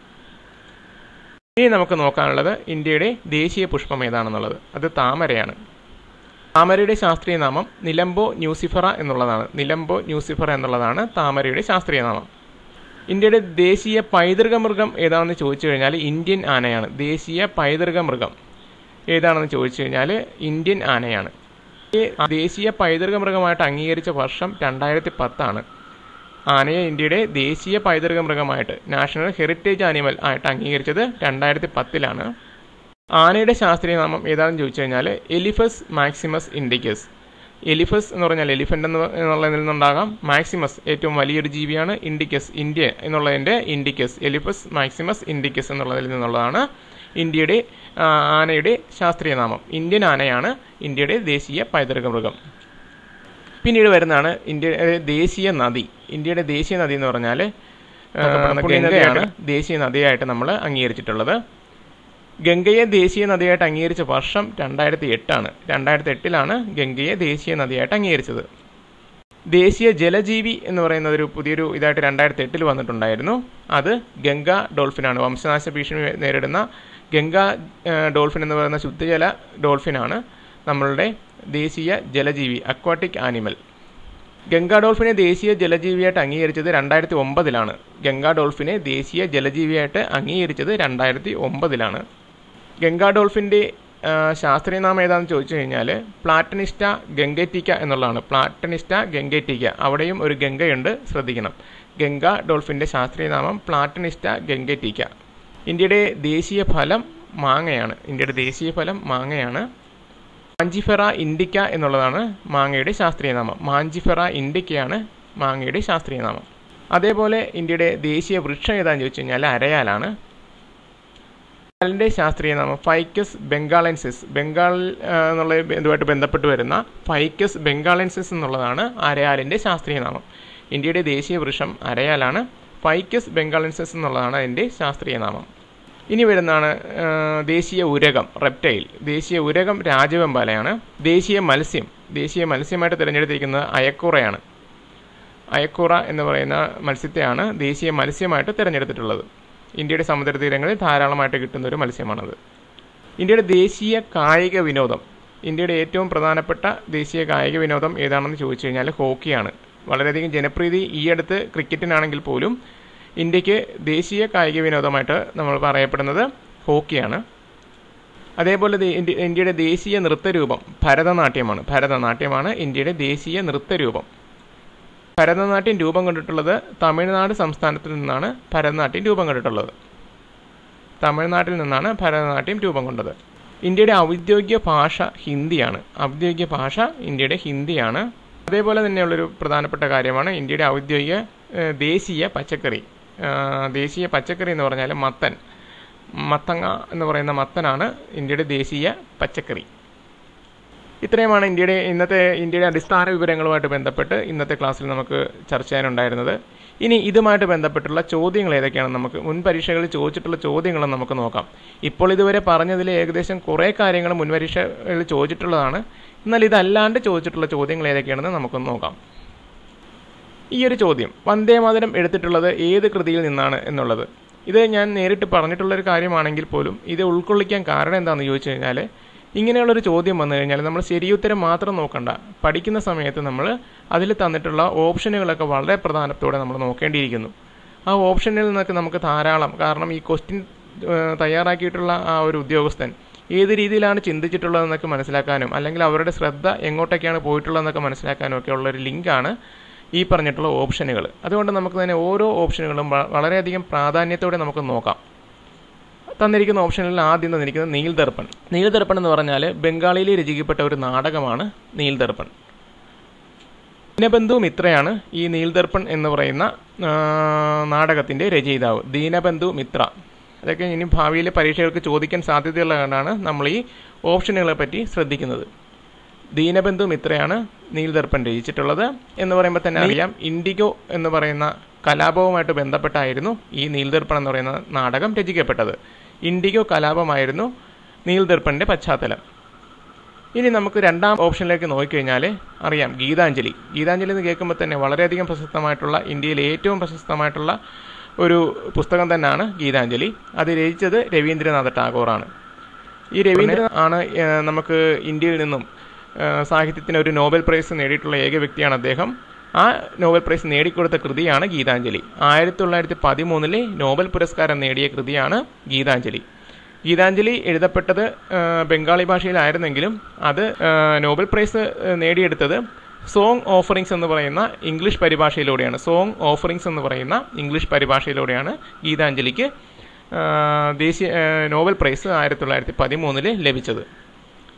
ഇനി നമുക്ക് നോക്കാനുള്ളത് ഇന്ത്യയുടെ ദേശീയ പുഷ്പം ഏതാണെന്നുള്ളത് അത് താമരയാണ് താമരയുടെ ശാസ്ത്രീയ നാമം നിലംബോ ന്യൂസിഫറ എന്നുള്ളതാണ് നിലംബോ ന്യൂസിഫറ എന്നുള്ളതാണ് താമരയുടെ ശാസ്ത്രീയ നാമം ഇന്ത്യയുടെ ദേശീയ പൈതൃക മൃഗം ഏതാണെന്ന് ചോദിച്ചു കഴിഞ്ഞാൽ ഇന്ത്യൻ ആനയാണ് ദേശീയ പൈതൃക മൃഗം ഏതാണെന്ന് ചോദിച്ചു കഴിഞ്ഞാൽ ഇന്ത്യൻ ആനയാണ് ഈ ദേശീയ പൈതൃക മൃഗമായിട്ട് അംഗീകരിച്ച വർഷം രണ്ടായിരത്തി പത്താണ് ആനയെ ഇന്ത്യയുടെ ദേശീയ പൈതൃക മൃഗമായിട്ട് നാഷണൽ ഹെറിറ്റേജ് ആനിമൽ ആയിട്ട് അംഗീകരിച്ചത് രണ്ടായിരത്തി പത്തിലാണ് ആനയുടെ ശാസ്ത്രീയ നാമം ഏതാണെന്ന് ചോദിച്ചു കഴിഞ്ഞാൽ എലിഫസ് മാക്സിമസ് ഇൻഡിക്കസ് എലിഫസ് എന്ന് പറഞ്ഞാൽ എലിഫൻ്റ് എന്ന് എന്നുള്ളതിൽ നിന്നുണ്ടാകാം മാക്സിമസ് ഏറ്റവും വലിയൊരു ജീവിയാണ് ഇൻഡിക്കസ് ഇന്ത്യ എന്നുള്ളതിൻ്റെ ഇൻഡിക്കസ് എലിഫസ് മാക്സിമസ് ഇൻഡിക്കസ് എന്നുള്ളതിൽ നിന്നുള്ളതാണ് ഇന്ത്യയുടെ ആ, ആനയുടെ ശാസ്ത്രീയ നാമം ഇന്ത്യൻ ആനയാണ് ഇന്ത്യയുടെ ദേശീയ പൈതൃക മൃഗം പിന്നീട് വരുന്നതാണ് ഇന്ത്യയുടെ ദേശീയ നദി ഇന്ത്യയുടെ ദേശീയ നദി എന്ന് പറഞ്ഞാൽ ഗംഗയാണ് ദേശീയ നദിയായിട്ട് നമ്മൾ അംഗീകരിച്ചിട്ടുള്ളത് ഗംഗയെ ദേശീയ നദിയായിട്ട് അംഗീകരിച്ച വർഷം രണ്ടായിരത്തി എട്ടാണ് രണ്ടായിരത്തി എട്ടിലാണ് ഗംഗയെ ദേശീയ നദിയായിട്ട് അംഗീകരിച്ചത് ദേശീയ ജലജീവി എന്ന് പറയുന്ന ഒരു പുതിയൊരു ഇതായിട്ട് രണ്ടായിരത്തി എട്ടിൽ വന്നിട്ടുണ്ടായിരുന്നു അത് ഗംഗ ഡോൾഫിനാണ് വംശനാശ ഭീഷണി നേരിടുന്ന ഗംഗ ഏഹ്, ഡോൾഫിൻ എന്ന് പറയുന്ന ശുദ്ധജല ഡോൾഫിനാണ് നമ്മളുടെ ദേശീയ ജലജീവി അക്വാട്ടിക് ആനിമൽ ഗംഗാ ഡോൾഫിനെ ദേശീയ ജലജീവിയായിട്ട് അംഗീകരിച്ചത് രണ്ടായിരത്തി ഒമ്പതിലാണ് ഗംഗാ ഡോൾഫിനെ ദേശീയ ജലജീവിയായിട്ട് അംഗീകരിച്ചത് രണ്ടായിരത്തി ഒമ്പതിലാണ് ഗംഗാ ഡോൾഫിൻ്റെ ആ, ശാസ്ത്രീയ നാമം ഏതാണെന്ന് ചോദിച്ചു കഴിഞ്ഞാൽ പ്ലാറ്റനിസ്റ്റ ഗംഗറ്റിക്ക എന്നുള്ളതാണ് പ്ലാറ്റനിസ്റ്റ ഗംഗറ്റിക്ക അവിടെയും ഒരു ഗംഗയുണ്ട് ശ്രദ്ധിക്കണം ഗംഗ ഡോൾഫിൻ്റെ ശാസ്ത്രീയ നാമം പ്ലാറ്റനിസ്റ്റ ഗംഗറ്റിക്ക ഇന്ത്യയുടെ ദേശീയ ഫലം മാങ്ങയാണ് ഇന്ത്യയുടെ ദേശീയ ഫലം മാങ്ങയാണ് മാഞ്ചിഫെറ ഇൻഡിക്ക എന്നുള്ളതാണ് മാങ്ങയുടെ ശാസ്ത്രീയ നാമം മാഞ്ചിഫെറ ഇൻഡിക്കയാണ് മാങ്ങയുടെ ശാസ്ത്രീയ നാമം അതേപോലെ ഇന്ത്യയുടെ ദേശീയ വൃക്ഷം ഏതാണെന്ന് ചോദിച്ചു കഴിഞ്ഞാൽ അരയാലാണ് അരയാലിൻ്റെ ശാസ്ത്രീയ നാമം ഫൈക്കസ് ബംഗാളൻസിസ് ബംഗാൾ ആ, എന്നുള്ള ഇതുമായിട്ട് ബന്ധപ്പെട്ട് വരുന്ന ഫൈക്കസ് ബംഗാളൻസിസ് എന്നുള്ളതാണ് അരയാലിൻ്റെ ശാസ്ത്രീയ നാമം ഇന്ത്യയുടെ ദേശീയ വൃക്ഷം അരയാലാണ് ഫൈക്കസ് ബംഗാളൻസിസ് എന്നുള്ളതാണ് അതിൻ്റെ ശാസ്ത്രീയ നാമം ഇനി വരുന്നതാണ് ആ, ദേശീയ ഉരകം റെപ്റ്റൈൽ ദേശീയ ഉരകം രാജവെമ്പാലയാണ് ദേശീയ മത്സ്യം ദേശീയ മത്സ്യമായിട്ട് തിരഞ്ഞെടുത്തിരിക്കുന്നത് അയക്കൂറയാണ് അയക്കൂറ എന്ന് പറയുന്ന മത്സ്യത്തെയാണ് ദേശീയ മത്സ്യമായിട്ട് തിരഞ്ഞെടുത്തിട്ടുള്ളത് ഇന്ത്യയുടെ സമുദ്രതീരങ്ങളിൽ ധാരാളമായിട്ട് കിട്ടുന്ന ഒരു മത്സ്യമാണത് ഇന്ത്യയുടെ ദേശീയ കായിക വിനോദം ഇന്ത്യയുടെ ഏറ്റവും പ്രധാനപ്പെട്ട ദേശീയ കായിക വിനോദം ഏതാണെന്ന് ചോദിച്ചു കഴിഞ്ഞാൽ ഹോക്കിയാണ് വളരെയധികം ജനപ്രീതി ഈ അടുത്ത് ക്രിക്കറ്റിനാണെങ്കിൽ പോലും ഇന്ത്യക്ക് ദേശീയ കായിക വിനോദമായിട്ട് നമ്മൾ പറയപ്പെടുന്നത് ഹോക്കിയാണ് അതേപോലെ ദേ- ഇന്ത്യ- ഇന്ത്യയുടെ ദേശീയ നൃത്തരൂപം ഭരതനാട്യമാണ് ഭരതനാട്യമാണ് ഇന്ത്യയുടെ ദേശീയ നൃത്തരൂപം ഭരതനാട്യം രൂപം കൊണ്ടിട്ടുള്ളത് തമിഴ്നാട് സംസ്ഥാനത്തിൽ നിന്നാണ് ഭരതനാട്യം രൂപം കൊണ്ടിട്ടുള്ളത് തമിഴ്നാട്ടിൽ നിന്നാണ് ഭരതനാട്യം രൂപം കൊണ്ടത് ഇന്ത്യയുടെ ഔദ്യോഗിക ഭാഷ ഹിന്ദിയാണ് ഔദ്യോഗിക ഭാഷ ഇന്ത്യയുടെ ഹിന്ദിയാണ് അതേപോലെ തന്നെയുള്ളൊരു പ്രധാനപ്പെട്ട കാര്യമാണ് ഇന്ത്യയുടെ ഔദ്യോഗിക ഏഹ്, ദേശീയ പച്ചക്കറി ആഹ്, ദേശീയ പച്ചക്കറി എന്ന് പറഞ്ഞാൽ മത്തൻ മത്തങ്ങ എന്ന് പറയുന്ന മത്തനാണ് ഇന്ത്യയുടെ ദേശീയ പച്ചക്കറി ഇത്രയുമാണ് ഇന്ത്യയുടെ ഇന്നത്തെ ഇന്ത്യയുടെ അടിസ്ഥാന വിവരങ്ങളുമായിട്ട് ബന്ധപ്പെട്ട് ഇന്നത്തെ ക്ലാസ്സിൽ നമുക്ക് ചർച്ച ചെയ്യാനുണ്ടായിരുന്നത് ഇനി ഇതുമായിട്ട് ബന്ധപ്പെട്ടുള്ള ചോദ്യങ്ങൾ ഏതൊക്കെയാണ് നമുക്ക് മുൻ പരീക്ഷകളിൽ ചോദിച്ചിട്ടുള്ള ചോദ്യങ്ങൾ നമുക്ക് നോക്കാം ഇപ്പോൾ ഇതുവരെ പറഞ്ഞതിൽ ഏകദേശം കുറേ കാര്യങ്ങൾ മുൻ പരീക്ഷകളിൽ ചോദിച്ചിട്ടുള്ളതാണ് എന്നാൽ ഇതല്ലാണ്ട് ചോദിച്ചിട്ടുള്ള ചോദ്യങ്ങൾ ഏതൊക്കെയാണെന്ന് നമുക്കൊന്ന് നോക്കാം ഈ ഒരു ചോദ്യം വന്ദേമാതരം എടുത്തിട്ടുള്ളത് ഏത് കൃതിയിൽ നിന്നാണ് എന്നുള്ളത് ഇത് ഞാൻ നേരിട്ട് പറഞ്ഞിട്ടുള്ളൊരു കാര്യമാണെങ്കിൽ പോലും ഇത് ഉൾക്കൊള്ളിക്കാൻ കാരണം എന്താണെന്ന് ചോദിച്ചു കഴിഞ്ഞാൽ ഇങ്ങനെയുള്ളൊരു ചോദ്യം വന്നു കഴിഞ്ഞാൽ നമ്മൾ ശരിയുത്തരം മാത്രം നോക്കണ്ട പഠിക്കുന്ന സമയത്ത് നമ്മൾ അതിൽ തന്നിട്ടുള്ള ഓപ്ഷനുകളൊക്കെ വളരെ പ്രധാനത്തോടെ നമ്മൾ നോക്കേണ്ടിയിരിക്കുന്നു ആ ഓപ്ഷനിൽ നിന്നൊക്കെ നമുക്ക് ധാരാളം കാരണം ഈ ക്വസ്റ്റ്യൻ തയ്യാറാക്കിയിട്ടുള്ള ആ ഒരു ഉദ്യോഗസ്ഥൻ ഏത് രീതിയിലാണ് ചിന്തിച്ചിട്ടുള്ളതെന്നൊക്കെ മനസ്സിലാക്കാനും അല്ലെങ്കിൽ അവരുടെ ശ്രദ്ധ എങ്ങോട്ടൊക്കെയാണ് പോയിട്ടുള്ളതെന്നൊക്കെ മനസ്സിലാക്കാനും ഒക്കെ ഉള്ള ഒരു ലിങ്കാണ് ഈ പറഞ്ഞിട്ടുള്ള ഓപ്ഷനുകൾ അതുകൊണ്ട് നമുക്ക് തന്നെ ഓരോ ഓപ്ഷനുകളും വ- വളരെയധികം പ്രാധാന്യത്തോടെ നമുക്ക് നോക്കാം തന്നിരിക്കുന്ന ഓപ്ഷനിൽ ആദ്യം തന്നിരിക്കുന്നത് നീൽ ദർപ്പൺ നീൽ ദർപ്പൺ എന്ന് പറഞ്ഞാൽ ബംഗാളിയിൽ രചിക്കപ്പെട്ട ഒരു നാടകമാണ് നീൽ ദർപ്പൺ ദീനബന്ധു മിത്രയാണ് ഈ നീൽ ദർപ്പൺ എന്ന് പറയുന്ന ആ, നാടകത്തിൻ്റെ രചയിതാവ് ദീനബന്ധു മിത്ര അതൊക്കെ ഇനി ഭാവിയിൽ പരീക്ഷകൾക്ക് ചോദിക്കാൻ സാധ്യതയുള്ളതുകൊണ്ടാണ് നമ്മൾ ഈ ഓപ്ഷനുകളെ പറ്റി ശ്രദ്ധിക്കുന്നത് ദീനബന്ധു മിത്രയാണ് നീൽ ദർപ്പൺ രചിച്ചിട്ടുള്ളത് എന്ന് പറയുമ്പോൾ തന്നെ അറിയാം ഇൻഡിഗോ എന്ന് പറയുന്ന കലാപവുമായിട്ട് ബന്ധപ്പെട്ടായിരുന്നു ഈ നീൽ ദർപ്പൺ എന്ന് പറയുന്ന നാടകം രചിക്കപ്പെട്ടത് ഇൻഡിഗോ കലാപമായിരുന്നു നീൽ ദർപ്പണിൻ്റെ പശ്ചാത്തലം ഇനി നമുക്ക് രണ്ടാം ഓപ്ഷനിലേക്ക് നോക്കിക്കഴിഞ്ഞാൽ അറിയാം ഗീതാഞ്ജലി ഗീതാഞ്ജലി എന്ന് കേൾക്കുമ്പോൾ തന്നെ വളരെയധികം പ്രശസ്തമായിട്ടുള്ള ഇന്ത്യയിലെ ഏറ്റവും പ്രശസ്തമായിട്ടുള്ള ഒരു പുസ്തകം തന്നെയാണ് ഗീതാഞ്ജലി അത് രചിച്ചത് രവീന്ദ്രനാഥ ടാഗോറാണ് ഈ രവീന്ദ്രൻ ആണ് ഏഹ്, നമുക്ക് ഇന്ത്യയിൽ നിന്നും ഏഹ്, സാഹിത്യത്തിന് ഒരു നോബൽ പ്രൈസ് നേടിയിട്ടുള്ള ഏക വ്യക്തിയാണ് അദ്ദേഹം ആ നോബൽ പ്രൈസ് നേടിക്കൊടുത്ത കൃതിയാണ് ഗീതാഞ്ജലി ആയിരത്തി തൊള്ളായിരത്തി പതിമൂന്നിലെ നോബൽ പുരസ്കാരം നേടിയ കൃതിയാണ് ഗീതാഞ്ജലി ഗീതാഞ്ജലി എഴുതപ്പെട്ടത് ഏഹ്, ബംഗാളി ഭാഷയിലായിരുന്നെങ്കിലും അത് ഏഹ്, നോബൽ പ്രൈസ് ഏഹ്, നേടിയെടുത്തത് സോങ് ഓഫറിങ്സ് എന്ന് പറയുന്ന ഇംഗ്ലീഷ് പരിഭാഷയിലൂടെയാണ് സോങ് ഓഫറിങ്സ് എന്ന് പറയുന്ന ഇംഗ്ലീഷ് പരിഭാഷയിലൂടെയാണ് ഗീതാഞ്ജലിക്ക് ഏഹ്, ദേശീയ ഏഹ്, നോബൽ പ്രൈസ് ആയിരത്തി തൊള്ളായിരത്തി പതിമൂന്നില് ലഭിച്ചത്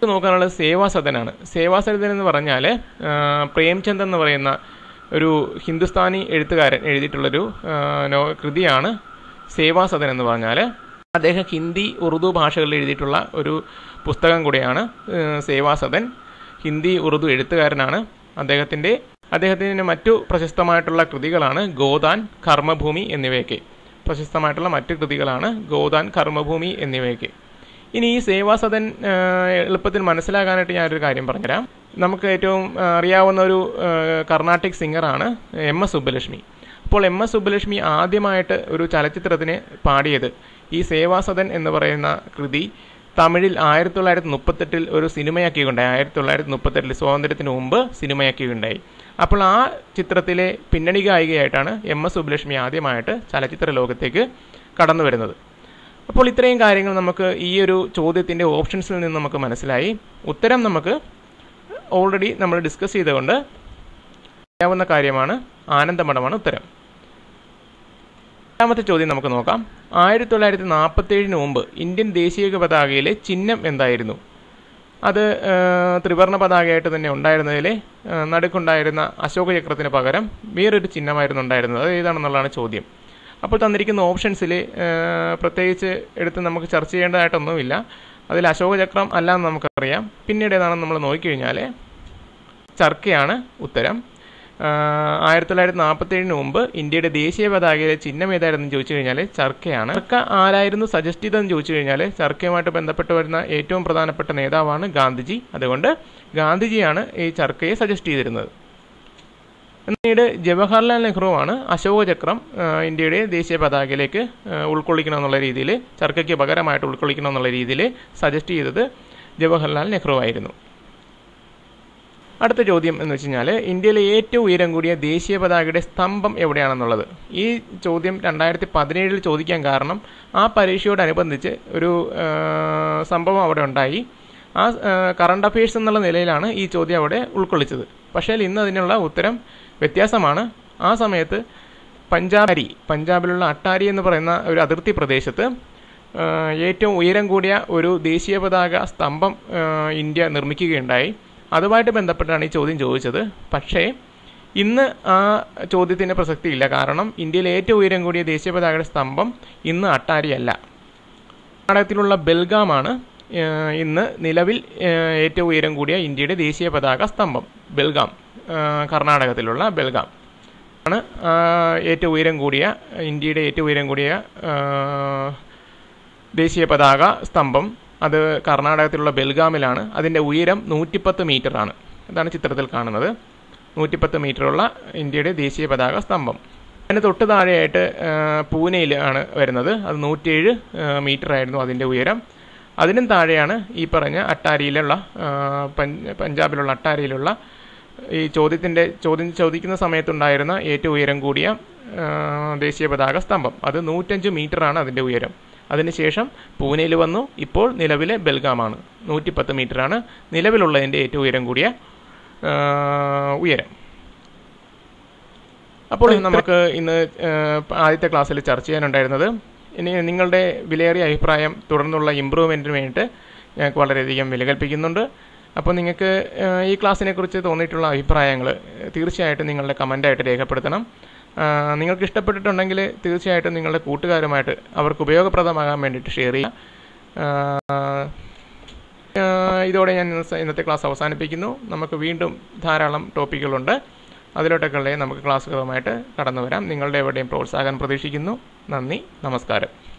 നോക്കാനുള്ളത് സേവാസദനാണ് സേവാസദൻ എന്ന് പറഞ്ഞാൽ പ്രേംചന്ദ് എന്ന് പറയുന്ന ഒരു ഹിന്ദുസ്ഥാനി എഴുത്തുകാരൻ എഴുതിയിട്ടുള്ളൊരു ആ, നോ കൃതിയാണ് സേവാസദൻ എന്ന് പറഞ്ഞാൽ അദ്ദേഹം ഹിന്ദി ഉറുദു ഭാഷകളിൽ എഴുതിയിട്ടുള്ള ഒരു പുസ്തകം കൂടിയാണ് ആ, സേവാസദൻ ഹിന്ദി ഉറുദു എഴുത്തുകാരനാണ് അദ്ദേഹത്തിൻ്റെ അദ്ദേഹത്തിന് മറ്റു പ്രശസ്തമായിട്ടുള്ള കൃതികളാണ് ഗോദാൻ കർമ്മഭൂമി എന്നിവയൊക്കെ പ്രശസ്തമായിട്ടുള്ള മറ്റു കൃതികളാണ് ഗോദാൻ കർമ്മഭൂമി എന്നിവയൊക്കെ ഇനി ഈ സേവാസദൻ ആ, എളുപ്പത്തിൽ മനസ്സിലാക്കാനായിട്ട് ഞാനൊരു കാര്യം പറഞ്ഞുതരാം നമുക്ക് ഏറ്റവും ആ, അറിയാവുന്ന ഒരു ആ, കർണാട്ടിക് സിംഗറാണ് എം എസ് സുബ്ബലക്ഷ്മി അപ്പോൾ എം എസ് സുബ്ബലക്ഷ്മി ആദ്യമായിട്ട് ഒരു ചലച്ചിത്രത്തിന് പാടിയത് ഈ സേവാസദൻ എന്ന് പറയുന്ന കൃതി തമിഴിൽ ആയിരത്തി തൊള്ളായിരത്തി മുപ്പത്തെട്ടിൽ ഒരു സിനിമയാക്കിയുണ്ടായി ആയിരത്തി തൊള്ളായിരത്തി മുപ്പത്തെട്ടിൽ സ്വാതന്ത്ര്യത്തിന് മുമ്പ് സിനിമയാക്കിയുണ്ടായി അപ്പോൾ ആ ചിത്രത്തിലെ പിന്നണി ഗായികയായിട്ടാണ് എം എസ് സുബ്ബലക്ഷ്മി ആദ്യമായിട്ട് ചലച്ചിത്ര ലോകത്തേക്ക് കടന്നു വരുന്നത് അപ്പോൾ ഇത്രയും കാര്യങ്ങൾ നമുക്ക് ഈ ഒരു ചോദ്യത്തിൻ്റെ ഓപ്ഷൻസിൽ നിന്ന് നമുക്ക് മനസ്സിലായി ഉത്തരം നമുക്ക് ഓൾറെഡി നമ്മൾ ഡിസ്കസ് ചെയ്തുകൊണ്ട് അറിയാവുന്ന കാര്യമാണ് ആനന്ദമഠമാണ് ഉത്തരം രണ്ടാമത്തെ ചോദ്യം നമുക്ക് നോക്കാം ആയിരത്തി തൊള്ളായിരത്തി നാൽപ്പത്തേഴിന് മുമ്പ് ഇന്ത്യൻ ദേശീയ പതാകയിലെ ചിഹ്നം എന്തായിരുന്നു അത് ആ, ത്രിവർണ്ണ പതാകയായിട്ട് തന്നെ ഉണ്ടായിരുന്നതിൽ ആ, നടുക്കുണ്ടായിരുന്ന അശോക ചക്രത്തിന് പകരം വേറൊരു ചിഹ്നമായിരുന്നു ഉണ്ടായിരുന്നത് അത് ഏതാണെന്നുള്ളതാണ് ചോദ്യം അപ്പോൾ തന്നിരിക്കുന്ന ഓപ്ഷൻസിൽ പ്രത്യേകിച്ച് എടുത്ത് നമുക്ക് ചർച്ച ചെയ്യേണ്ടതായിട്ടൊന്നുമില്ല അതിൽ അശോക ചക്രം അല്ല എന്ന് നമുക്കറിയാം പിന്നീട് ഏതാണെന്ന് നമ്മൾ നോക്കിക്കഴിഞ്ഞാൽ ചർക്കയാണ് ഉത്തരം ആയിരത്തി തൊള്ളായിരത്തി നാൽപ്പത്തേഴിന് മുമ്പ് ഇന്ത്യയുടെ ദേശീയ പതാകയിലെ ചിഹ്നം ഏതായിരുന്നു ചോദിച്ചു കഴിഞ്ഞാൽ ചർക്കയാണ് ചർക്ക ആരായിരുന്നു സജസ്റ്റ് ചെയ്തതെന്ന് ചോദിച്ചു കഴിഞ്ഞാൽ ചർക്കയുമായിട്ട് ബന്ധപ്പെട്ട് വരുന്ന ഏറ്റവും പ്രധാനപ്പെട്ട നേതാവാണ് ഗാന്ധിജി അതുകൊണ്ട് ഗാന്ധിജിയാണ് ഈ ചർക്കയെ സജസ്റ്റ് ചെയ്തിരുന്നത് പിന്നീട് ജവഹർലാൽ നെഹ്റുവാണ് അശോക ചക്രം ആ, ഇന്ത്യയുടെ ദേശീയ പതാകയിലേക്ക് ആ, ഉൾക്കൊള്ളിക്കണം എന്നുള്ള രീതിയിൽ ചർക്കയ്ക്ക് പകരമായിട്ട് ഉൾക്കൊള്ളിക്കണം എന്നുള്ള രീതിയിൽ സജസ്റ്റ് ചെയ്തത് ജവഹർലാൽ നെഹ്റു ആയിരുന്നു അടുത്ത ചോദ്യം എന്ന് വെച്ച് കഴിഞ്ഞാൽ ഇന്ത്യയിലെ ഏറ്റവും ഉയരം കൂടിയ ദേശീയ പതാകയുടെ സ്തംഭം എവിടെയാണെന്നുള്ളത് ഈ ചോദ്യം രണ്ടായിരത്തി പതിനേഴിൽ ചോദിക്കാൻ കാരണം ആ പരീക്ഷയോടനുബന്ധിച്ച് ഒരു ആ, സംഭവം അവിടെ ഉണ്ടായി ആ കറണ്ട് അഫയേഴ്സ് എന്നുള്ള നിലയിലാണ് ഈ ചോദ്യം അവിടെ ഉൾക്കൊള്ളിച്ചത് പക്ഷേ ഇന്ന് അതിനുള്ള ഉത്തരം വ്യത്യാസമാണ് ആ സമയത്ത് പഞ്ചാബി പഞ്ചാബിലുള്ള അട്ടാരി എന്ന് പറയുന്ന ഒരു അതിർത്തി പ്രദേശത്ത് ആ, ഏറ്റവും ഉയരം കൂടിയ ഒരു ദേശീയ പതാക സ്തംഭം ആ, ഇന്ത്യ നിർമ്മിക്കുകയുണ്ടായി അതുമായിട്ട് ബന്ധപ്പെട്ടാണ് ഈ ചോദ്യം ചോദിച്ചത് പക്ഷേ ഇന്ന് ആ ചോദ്യത്തിന് പ്രസക്തിയില്ല കാരണം ഇന്ത്യയിലെ ഏറ്റവും ഉയരം കൂടിയ ദേശീയ പതാകയുടെ സ്തംഭം ഇന്ന് അട്ടാരിയല്ല കർണാടകത്തിലുള്ള ബെൽഗാമാണ് ഏഹ്, ഇന്ന് നിലവിൽ ഏഹ്, ഏറ്റവും ഉയരം കൂടിയ ഇന്ത്യയുടെ ദേശീയ പതാക സ്തംഭം ബെൽഗാം ഏഹ്, കർണാടകത്തിലുള്ള ബെൽഗാം ആണ് ആ, ഏറ്റവും ഉയരം കൂടിയ ഇന്ത്യയുടെ ഏറ്റവും ഉയരം കൂടിയ ഏഹ്, ദേശീയ പതാക സ്തംഭം അത് കർണാടകത്തിലുള്ള ബെൽഗാമിലാണ് അതിൻ്റെ ഉയരം നൂറ്റിപ്പത്ത് മീറ്റർ ആണ് അതാണ് ചിത്രത്തിൽ കാണുന്നത് നൂറ്റിപ്പത്ത് മീറ്ററുള്ള ഇന്ത്യയുടെ ദേശീയ പതാക സ്തംഭം അതിന് തൊട്ട് താഴെയായിട്ട് പൂനെയിൽ ആണ് വരുന്നത് അത് നൂറ്റിയേഴ് മീറ്റർ ആയിരുന്നു അതിൻ്റെ ഉയരം അതിനും താഴെയാണ് ഈ പറഞ്ഞ അട്ടാരിയിലുള്ള ആ, പഞ്ച- പഞ്ചാബിലുള്ള അട്ടാരിയിലുള്ള ഈ ചോദ്യത്തിൻ്റെ ചോദ്യം ചോദിക്കുന്ന സമയത്തുണ്ടായിരുന്ന ഏറ്റവും ഉയരം കൂടിയ ആ, ദേശീയ പതാക സ്തംഭം അത് നൂറ്റഞ്ച് മീറ്ററാണ് അതിൻ്റെ ഉയരം അതിനുശേഷം പൂനെയിൽ വന്നു ഇപ്പോൾ നിലവിലെ ബെൽഗാമാണ് നൂറ്റിപ്പത്ത് മീറ്ററാണ് നിലവിലുള്ളതിൻ്റെ ഏറ്റവും ഉയരം കൂടിയ ആ, ഉയരം അപ്പോൾ നമുക്ക് ഇന്ന് ആ, ആദ്യത്തെ ക്ലാസ്സിൽ ചർച്ച ചെയ്യാനുണ്ടായിരുന്നത് ഇനി നിങ്ങളുടെ വിലയേറിയ അഭിപ്രായം തുടർന്നുള്ള ഇമ്പ്രൂവ്മെൻറ്റിന് വേണ്ടിയിട്ട് ഞങ്ങൾക്ക് വളരെയധികം വില കൽപ്പിക്കുന്നുണ്ട് അപ്പോൾ നിങ്ങൾക്ക് ആ, ഈ ക്ലാസ്സിനെ കുറിച്ച് തോന്നിയിട്ടുള്ള അഭിപ്രായങ്ങൾ തീർച്ചയായിട്ടും നിങ്ങളുടെ കമൻ്റായിട്ട് രേഖപ്പെടുത്തണം ആ, നിങ്ങൾക്ക് ഇഷ്ടപ്പെട്ടിട്ടുണ്ടെങ്കിൽ തീർച്ചയായിട്ടും നിങ്ങളുടെ കൂട്ടുകാരുമായിട്ട് അവർക്ക് ഉപയോഗപ്രദമാകാൻ വേണ്ടിയിട്ട് ഷെയർ ചെയ്യുക ആ, ആ, ഇതോടെ ഞാൻ ഇന്നത്തെ- ഇന്നത്തെ ക്ലാസ് അവസാനിപ്പിക്കുന്നു നമുക്ക് വീണ്ടും ധാരാളം ടോപ്പിക്കുകളുണ്ട് അതിലോട്ടൊക്കെ നമുക്ക് ക്ലാസ്സുകളുമായിട്ട് കടന്നു വരാം നിങ്ങളുടെ എവിടെയും പ്രോത്സാഹനം പ്രതീക്ഷിക്കുന്നു നന്ദി നമസ്കാരം